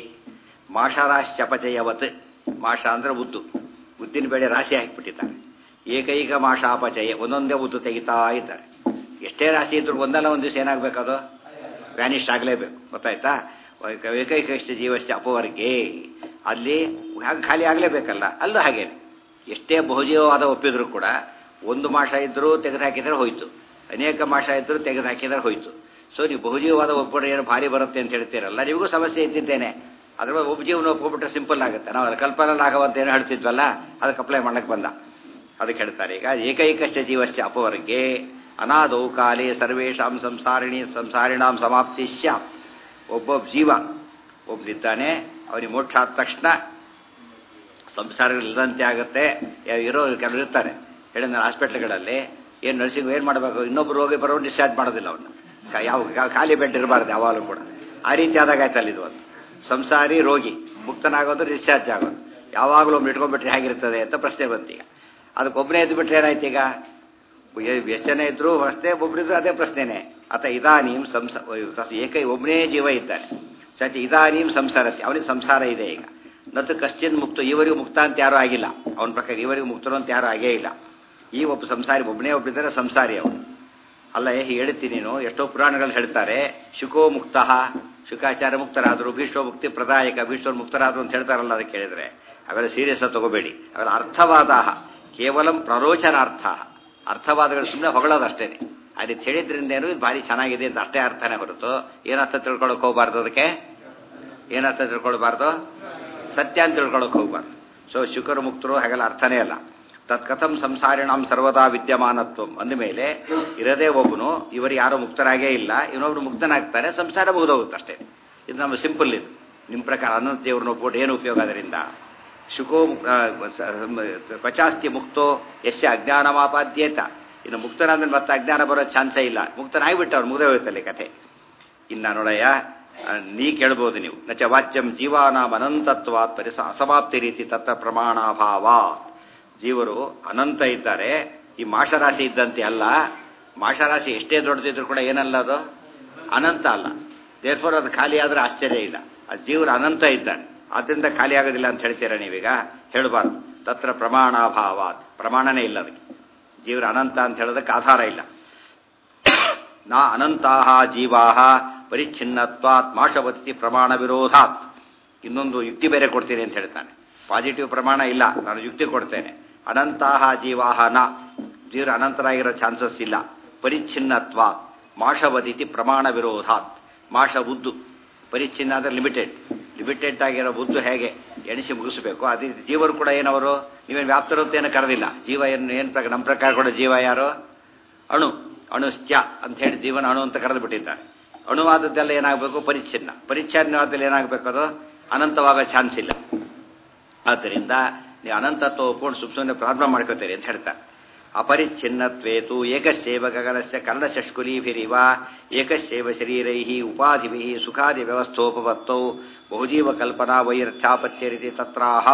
ಮಾಷರಾಶ್ಚಪಚಯವತ್ ಮಾಷ ಅಂದ್ರೆ ಉದ್ದು ಉದ್ದಿನ ಬೇಳೆ ರಾಶಿ ಹಾಕಿಬಿಟ್ಟಿದ್ದಾರೆ ಏಕೈಕ ಮಾಷಾಪಚಯ ಒಂದೊಂದೇ ಉದ್ದು ತೆಗಿತಾ ಇದ್ದಾರೆ ಎಷ್ಟೇ ರಾಶಿ ಇದ್ರು ಒಂದಲ್ಲ ಒಂದು ದಿವಸ ಏನಾಗಬೇಕದು ವ್ಯಾನಿಷ್ ಆಗಲೇಬೇಕು ಗೊತ್ತಾಯ್ತಾ ಏಕೈಕಷ್ಟ ಜೀವಶ್ಚ ಅಪವರ್ಗೆ ಅಲ್ಲಿ ಹಾಗೆ ಖಾಲಿ ಆಗಲೇಬೇಕಲ್ಲ ಅಲ್ಲೂ ಹಾಗೇನೆ ಎಷ್ಟೇ ಬಹುಜೀವವಾದ ಒಪ್ಪಿದ್ರು ಕೂಡ ಒಂದು ಮಾಷ ಇದ್ದರೂ ತೆಗೆದುಹಾಕಿದ್ರೆ ಹೋಯ್ತು ಅನೇಕ ಮಾಷ ಇದ್ದರೂ ತೆಗೆದುಹಾಕಿದ್ರೆ ಹೋಯ್ತು ಸೊ ನೀವು ಬಹುಜೀವವಾದ ಒಪ್ಪಿದ್ರೆ ಏನು ಭಾರಿ ಬರುತ್ತೆ ಅಂತ ಹೇಳ್ತೀರಲ್ಲ ನಿಮಗೂ ಸಮಸ್ಯೆ ಇದ್ದಿದ್ದೇನೆ ಅದ್ರ ಮೇಲೆ ಉಪಜೀವನ ಒಪ್ಪಿಬಿಟ್ರೆ ಸಿಂಪಲ್ ಆಗುತ್ತೆ ನಾವು ಅಲ್ಲಿ ಕಲ್ಪನಾ ರಾಘವ ಅಂತ ಏನು ಹೇಳ್ತಿದ್ವಲ್ಲ ಅದಕ್ಕೆ ಅಪ್ಲೈ ಮಾಡಕ್ಕೆ ಬಂದ ಅದಕ್ಕೆ ಹೇಳ್ತಾರೆ ಈಗ ಏಕೈಕಶ್ಚ ಜೀವಶ್ಚ ಅಪವರ್ಗೆ ಅನಾದೌ ಕಾಲೇ ಸರ್ವೇಷಾಂ ಸಂಸಾರಿಣಿ ಸಂಸಾರಿಣಾಂ ಸಮಾಪ್ತಿ ಸ್ಯಾತ್ ಒಬ್ಬೊಬ್ಬ ಜೀವ ಒಬ್ಬನಿದ್ದಾನೆ ಅವನಿಗೆ ಮೋಕ್ಷ ಆದ ತಕ್ಷಣ ಸಂಸಾರಗಳಿಲ್ಲದಂತೆ ಆಗುತ್ತೆ ಇರೋ ಕೆಲವರು ಇರ್ತಾರೆ ಹೇಳಿ ನಾನು ಹಾಸ್ಪಿಟ್ಲ್ಗಳಲ್ಲಿ ಏನು ನರ್ಸಿಂಗ್ ಏನು ಮಾಡಬೇಕು ಇನ್ನೊಬ್ರು ರೋಗಿ ಬರೋ ಡಿಸ್ಚಾರ್ಜ್ ಮಾಡೋದಿಲ್ಲ ಅವನು ಯಾವ ಖಾಲಿ ಬೆಡ್ ಇರಬಾರ್ದು ಯಾವಾಗಲೂ ಕೂಡ ಆ ರೀತಿ ಆದಾಗ ಆಯ್ತಲ್ಲ ಇದು ಒಂದು ಸಂಸಾರಿ ರೋಗಿ ಮುಕ್ತನಾಗೋದು ಡಿಸ್ಚಾರ್ಜ್ ಆಗೋದು ಯಾವಾಗಲೂ ಒಮ್ಮೆ ಇಟ್ಕೊಂಡ್ಬಿಟ್ರೆ ಹೇಗಿರ್ತದೆ ಅಂತ ಪ್ರಶ್ನೆ ಬಂತೀಗ ಅದಕ್ಕೆ ಒಬ್ಬನೇ ಎದ್ದು ಬಿಟ್ರೆ ಏನಾಯ್ತು ಈಗ ಎಷ್ಟು ಜನ ಇದ್ರು ಅಷ್ಟೇ ಒಬ್ಬರಿದ್ರು ಅದೇ ಪ್ರಶ್ನೆನೇ ಅತ ಇದಾನೀಂ ಸಂಸ ಏಕೈ ಒಬ್ಬನೇ ಜೀವ ಇದ್ದಾನೆ ಸಚ ಇದಾನೀಂ ಸಂಸಾರತಿ ಅವನಿಗೆ ಸಂಸಾರ ಇದೆ ಈಗ ನತ್ತು ಕಶ್ಚಿನ್ ಮುಕ್ತ ಇವರಿಗೂ ಮುಕ್ತ ಅಂತ ಯಾರೂ ಆಗಿಲ್ಲ ಅವನ ಪ್ರಕಾರ ಇವರಿಗೂ ಮುಕ್ತರು ಅಂತ ಯಾರೂ ಆಗೇ ಇಲ್ಲ ಈ ಒಬ್ಬ ಸಂಸಾರಿ ಒಬ್ಬನೇ ಒಬ್ಬಿದ್ದಾರೆ ಸಂಸಾರಿ ಅವನು ಅಲ್ಲ ಹೇಳ್ತೀನಿ ನೀನು ಎಷ್ಟೋ ಪುರಾಣಗಳು ಹೇಳ್ತಾರೆ ಶುಕೋ ಮುಕ್ತ ಶುಕಾಚಾರ ಮುಕ್ತರಾದರು ಭೀಷ್ಮ ಮುಕ್ತಿ ಪ್ರದಾಯಕ ಭೀಷ್ಮ ಮುಕ್ತರಾದರು ಅಂತ ಹೇಳ್ತಾರಲ್ಲ ಅದಕ್ಕೆ ಕೇಳಿದ್ರೆ ಅವೆಲ್ಲ ಸೀರಿಯಸ್ ತಗೋಬೇಡಿ ಅವೆಲ್ಲ ಅರ್ಥವಾದ ಕೇವಲ ಪ್ರರೋಚನಾರ್ಥ ಅರ್ಥವಾದಗಳು ಸುಮ್ಮನೆ ಹೊಗಳೋದಷ್ಟೇ ಆ ರೀತಿ ಹೇಳಿದ್ರಿಂದ ಏನು ಇದು ಭಾರಿ ಚೆನ್ನಾಗಿದೆ ಅಂತ ಅಷ್ಟೇ ಅರ್ಥನೇ ಹೊರತು ಏನರ್ಥ ತಿಳ್ಕೊಳಕ್ ಹೋಗ್ಬಾರ್ದು ಅದಕ್ಕೆ ಏನರ್ಥ ತಿಳ್ಕೊಳ್ಬಾರ್ದು ಸತ್ಯ ಅಂತ ತಿಳ್ಕೊಳಕ್ ಹೋಗ್ಬಾರ್ದು ಸೊ ಶುಕರು ಮುಕ್ತರು ಹಾಗೆಲ್ಲ ಅರ್ಥನೇ ಅಲ್ಲ ತತ್ಕಥಂ ಸಂಸಾರಿಣಾಂ ಸರ್ವದಾ ವಿದ್ಯಮಾನತ್ವ ಅಂದಮೇಲೆ ಇರದೇ ಒಬ್ಬನು ಇವರು ಯಾರು ಮುಕ್ತರಾಗೇ ಇಲ್ಲ ಇನ್ನೊಬ್ರು ಮುಕ್ತನಾಗ್ತಾರೆ ಸಂಸಾರ ಮುಗಿದೋಗುತ್ತೆ ಅಷ್ಟೇ ಇದು ನಮ್ಮ ಸಿಂಪಲ್ ಇದು ನಿಮ್ಮ ಪ್ರಕಾರ ಅನಂತ ದೇವ್ರನ್ನ ಒಪ್ಪಿಟ್ಟು ಏನು ಉಪಯೋಗ ಅದರಿಂದ ಶುಕೋ ಪಚಾಸ್ತಿ ಮುಕ್ತೋ ಯಶ ಅಜ್ಞಾನಮಾಪಾದ್ಯೇತ ಇನ್ನು ಮುಕ್ತನಾದ್ಮೇಲೆ ಮತ್ತೆ ಅಜ್ಞಾನ ಬರೋ ಚಾನ್ಸೇ ಇಲ್ಲ ಮುಕ್ತನಾಗ್ಬಿಟ್ಟು ಅವ್ರು ಮುಗಿದೇ ಹೋಯ್ತಲ್ಲಿ ಕಥೆ ಇನ್ನ ನೋಡಯ್ಯ ನೀ ಕೇಳ್ಬೋದು ನೀವು ನಚ ವಾಚ್ಯಂ ಜೀವಾನಾಂ ಅನಂತತ್ವಾತ್ ಪರಿಸ ಅಸಮಾಪ್ತಿ ರೀತಿ ತತ್ರ ಪ್ರಮಾಣಾಭಾವಾತ್ ಜೀವರು ಅನಂತ ಇದ್ದಾರೆ ಈ ಮಾಷರಾಶಿ ಇದ್ದಂತೆ ಅಲ್ಲ ಮಾಷರಾಶಿ ಎಷ್ಟೇ ದೊಡ್ಡದಿದ್ರು ಕೂಡ ಏನಲ್ಲ ಅದು ಅನಂತ ಅಲ್ಲ ದೇರ್ಫೋರ್ ಅದು ಖಾಲಿ ಆದ್ರೆ ಆಶ್ಚರ್ಯ ಇಲ್ಲ ಆ ಜೀವರು ಅನಂತ ಇದ್ದಾನೆ ಆದ್ದರಿಂದ ಖಾಲಿ ಆಗೋದಿಲ್ಲ ಅಂತ ಹೇಳ್ತೀರಾ ನೀವೀಗ ಹೇಳಬಾರ್ದು ತತ್ರ ಪ್ರಮಾಣಾಭಾವಾತ್ ಪ್ರಮಾಣನೇ ಇಲ್ಲ ಅದಕ್ಕೆ ಜೀವರ ಅನಂತ ಅಂತ ಹೇಳೋದಕ್ಕೆ ಆಧಾರ ಇಲ್ಲ ನಾ ಅನಂತಾಹ ಜೀವಾಹ ಪರಿಚ್ಛಿನ್ನತ್ವಾತ್ ಮಾಷವತಿ ಪ್ರಮಾಣ ವಿರೋಧಾತ್ ಇನ್ನೊಂದು ಯುಕ್ತಿ ಬೇರೆ ಕೊಡ್ತೀನಿ ಅಂತ ಹೇಳ್ತಾನೆ ಪಾಸಿಟಿವ್ ಪ್ರಮಾಣ ಇಲ್ಲ ನಾನು ಯುಕ್ತಿ ಕೊಡ್ತೇನೆ ಅನಂತಾಹ ಜೀವಾಹ ನ ಜೀವರ ಅನಂತರಾಗಿರೋ ಚಾನ್ಸಸ್ ಇಲ್ಲ ಪರಿಚ್ಛಿನ್ನತ್ವ ಮಾಷವದಿತಿ ಪ್ರಮಾಣ ವಿರೋಧಾತ್ ಮಾಷ ಉದ್ದು ಪರಿಚ್ಛಿನ್ನ ಅಂದರೆ ಲಿಮಿಟೆಡ್ ಲಿಮಿಟೆಡ್ ಆಗಿರೋ ಬುದ್ದು ಹೇಗೆ ಎಣಿಸಿ ಮುಗಿಸಬೇಕು ಅದೇ ಜೀವರು ಕೂಡ ಏನವರು ನೀವೇನು ವ್ಯಾಪ್ತರು ಅಂತ ಏನು ಕರೆದಿಲ್ಲ ಜೀವ ಏನು ಏನು ಪ್ರಕಾರ ನಮ್ಮ ಪ್ರಕಾರ ಕೂಡ ಜೀವ ಯಾರು ಅಣು ಅಣುಶ್ಚ ಅಂತ ಹೇಳಿ ಜೀವನ ಅಣು ಅಂತ ಕರೆದು ಬಿಟ್ಟಿದ್ದಾರೆ ಅಣುವಾದದ್ದೆಲ್ಲ ಏನಾಗಬೇಕು ಪರಿಚ್ಛಿನ್ನ ಪರಿಚ್ಛಿನ್ನವಾದಲ್ಲಿ ಏನಾಗಬೇಕು ಅದು ಅನಂತವಾಗೋ ಚಾನ್ಸ್ ಇಲ್ಲ ಆದ್ದರಿಂದ ನೀವು ಅನಂತತ್ವ ಒಪ್ಕೊಂಡು ಸುಮ್ ಸುಮ್ಮನೆ ಪ್ರಾರಂಭ ಮಾಡ್ಕೋತೀರಿ ಅಂತ ಹೇಳ್ತಾರೆ ಅಪರಿಚ್ಛಿನ್ನತ್ವೇತು ಏಕಸ್ಯೇವ ಗಗನಸ್ಯ ಕರ್ಣಶಷ್ಕುಲೀಭಿರಿವ ಏಕಸ್ಯೇವ ಶರೀರೈ ಉಪಾಧಿಭಿ ಸುಖಾದಿ ವ್ಯವಸ್ಥೋಪತ್ತೌ ಬಹುಜೀವ ಕಲ್ಪನಾ ವೈರ್ಥ್ಯಾಪತ್ಯರಿತಿ ತತ್ರಾಹ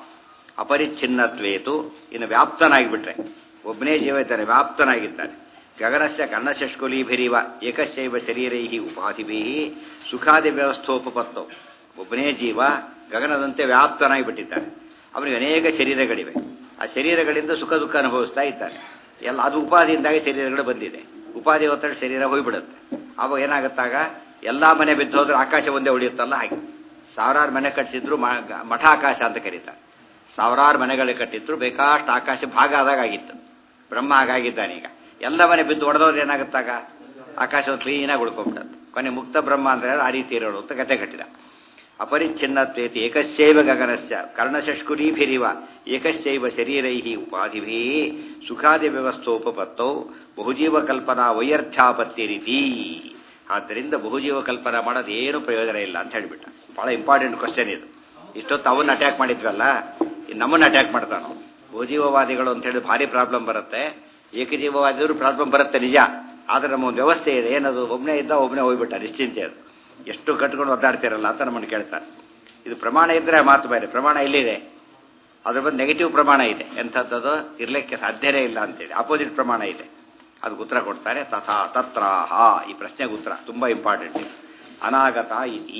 ಅಪರಿಚ್ಛಿನ್ನತ್ವೇತು ಇನ್ನು ವ್ಯಾಪ್ತನಾಗಿಬಿಟ್ರೆ ಒಬ್ಬನೇ ಜೀವ ಇದ್ದಾನೆ ವ್ಯಾಪ್ತನಾಗಿದ್ದಾನೆ ಗಗನಸ್ಯ ಕರ್ಣಶಷ್ಕುಲೀಭಿರಿವ ಏಕಸ್ಯೈವ ಶರೀರೈ ಉಪಾಧಿಭಿ ಸುಖಾದಿ ವ್ಯವಸ್ಥೋಪತ್ತೌ ಒಬ್ಬನೇ ಜೀವ ಗಗನದಂತೆ ವ್ಯಾಪ್ತನಾಗಿ ಬಿಟ್ಟಿದ್ದಾನೆ ಅವನಿಗೆ ಅನೇಕ ಶರೀರಗಳಿವೆ ಆ ಶರೀರಗಳಿಂದ ಸುಖ ದುಃಖ ಅನುಭವಿಸ್ತಾ ಇದ್ದಾನೆ ಎಲ್ಲ ಅದು ಉಪಾಧಿಯಿಂದಾಗಿ ಶರೀರಗಳು ಬಂದಿದೆ ಉಪಾಧಿ ಒತ್ತಡ ಶರೀರ ಹೋಗ್ಬಿಡುತ್ತೆ ಅವಾಗ ಏನಾಗುತ್ತಾಗ ಎಲ್ಲಾ ಮನೆ ಬಿದ್ದು ಹೋದ್ರೆ ಆಕಾಶ ಒಂದೇ ಉಳಿಯುತ್ತಲ್ಲ ಹಾಗೆ ಸಾವಿರಾರು ಮನೆ ಕಟ್ಟಿಸಿದ್ರು ಮಠ ಆಕಾಶ ಅಂತ ಕರೀತಾರೆ ಸಾವಿರಾರು ಮನೆಗಳು ಕಟ್ಟಿದ್ರು ಬೇಕಾಷ್ಟು ಆಕಾಶ ಭಾಗ ಆದಾಗ ಆಗಿತ್ತು ಬ್ರಹ್ಮ ಹಾಗಾಗಿದ್ದಾನೆ ಈಗ ಎಲ್ಲ ಮನೆ ಬಿದ್ದು ಹೊಡೆದವ್ರು ಏನಾಗುತ್ತಾಗ ಆಕಾಶ ಕ್ಲೀನಾಗಿ ಉಳ್ಕೊಂಡ್ಬಿಡತ್ತೆ ಕೊನೆ ಮುಕ್ತ ಬ್ರಹ್ಮ ಅಂದ್ರೆ ಆ ರೀತಿ ಇರೋಳು ಅಂತ ಕತೆ ಕಟ್ಟಿದ ಅಪರಿಚ್ಛಿನ್ನತ್ವೇತಿ ಏಕಸ್ಯೈವ ಗಗನಸ್ಯ ಕರ್ಣಶಷ್ಕುರೀಭಿರಿವ ಏಕಸ್ಯೈವ ಶರೀರೈ ಉಪಾಧಿಭಿ ಸುಖಾದಿ ವ್ಯವಸ್ಥೋಪತ್ತೌ ಬಹುಜೀವ ಕಲ್ಪನಾ ವೈಯರ್ಥ್ಯಾಪತ್ತಿ ರೀತಿ ಆದ್ದರಿಂದ ಬಹುಜೀವ ಕಲ್ಪನಾ ಮಾಡೋದು ಏನು ಪ್ರಯೋಜನ ಇಲ್ಲ ಅಂತ ಹೇಳಿಬಿಟ್ಟ ಬಹಳ ಇಂಪಾರ್ಟೆಂಟ್ ಕ್ವಶನ್ ಇದು ಇಷ್ಟೊತ್ತು ಅವನ್ನ ಅಟ್ಯಾಕ್ ಮಾಡಿದ್ವಲ್ಲ ನಮ್ಮನ್ನ ಅಟ್ಯಾಕ್ ಮಾಡ್ತಾನು ಬಹುಜೀವವಾದಿಗಳು ಅಂತ ಹೇಳಿ ಭಾರಿ ಪ್ರಾಬ್ಲಮ್ ಬರುತ್ತೆ ಏಕಜೀವವಾದಿಗಳು ಪ್ರಾಬ್ಲಮ್ ಬರುತ್ತೆ ನಿಜ ಆದ್ರೆ ನಮ್ಮ ಒಂದು ವ್ಯವಸ್ಥೆ ಇದೆ ಏನದು ಒಬ್ಬನೇ ಇದ್ದ ಒಬ್ಬನೇ ಹೋಗ್ಬಿಟ್ಟ ನಿಶ್ಚಿಂತೆ ಅದು ಎಷ್ಟು ಕಟ್ಕೊಂಡು ಒದ್ದಾಡ್ತಿರಲ್ಲ ಅಂತ ನಮ್ಮನ್ನು ಕೇಳ್ತಾರೆ ಇದು ಪ್ರಮಾಣ ಇದ್ರೆ ಮಾತು ಬೇರೆ ಪ್ರಮಾಣ ಇಲ್ಲಿದೆ ಅದ್ರ ಬಂದು ನೆಗೆಟಿವ್ ಪ್ರಮಾಣ ಇದೆ ಎಂಥದ್ದು ಇರ್ಲಿಕ್ಕೆ ಸಾಧ್ಯನೇ ಇಲ್ಲ ಅಂತೇಳಿ ಅಪೋಸಿಟ್ ಪ್ರಮಾಣ ಇದೆ ಅದಕ್ಕೆ ಉತ್ತರ ಕೊಡ್ತಾರೆ ತಥಾ ತತ್ರಾಹ ಈ ಪ್ರಶ್ನೆಗೆ ಉತ್ತರ ತುಂಬಾ ಇಂಪಾರ್ಟೆಂಟ್ ಅನಾಗತ ಇತಿ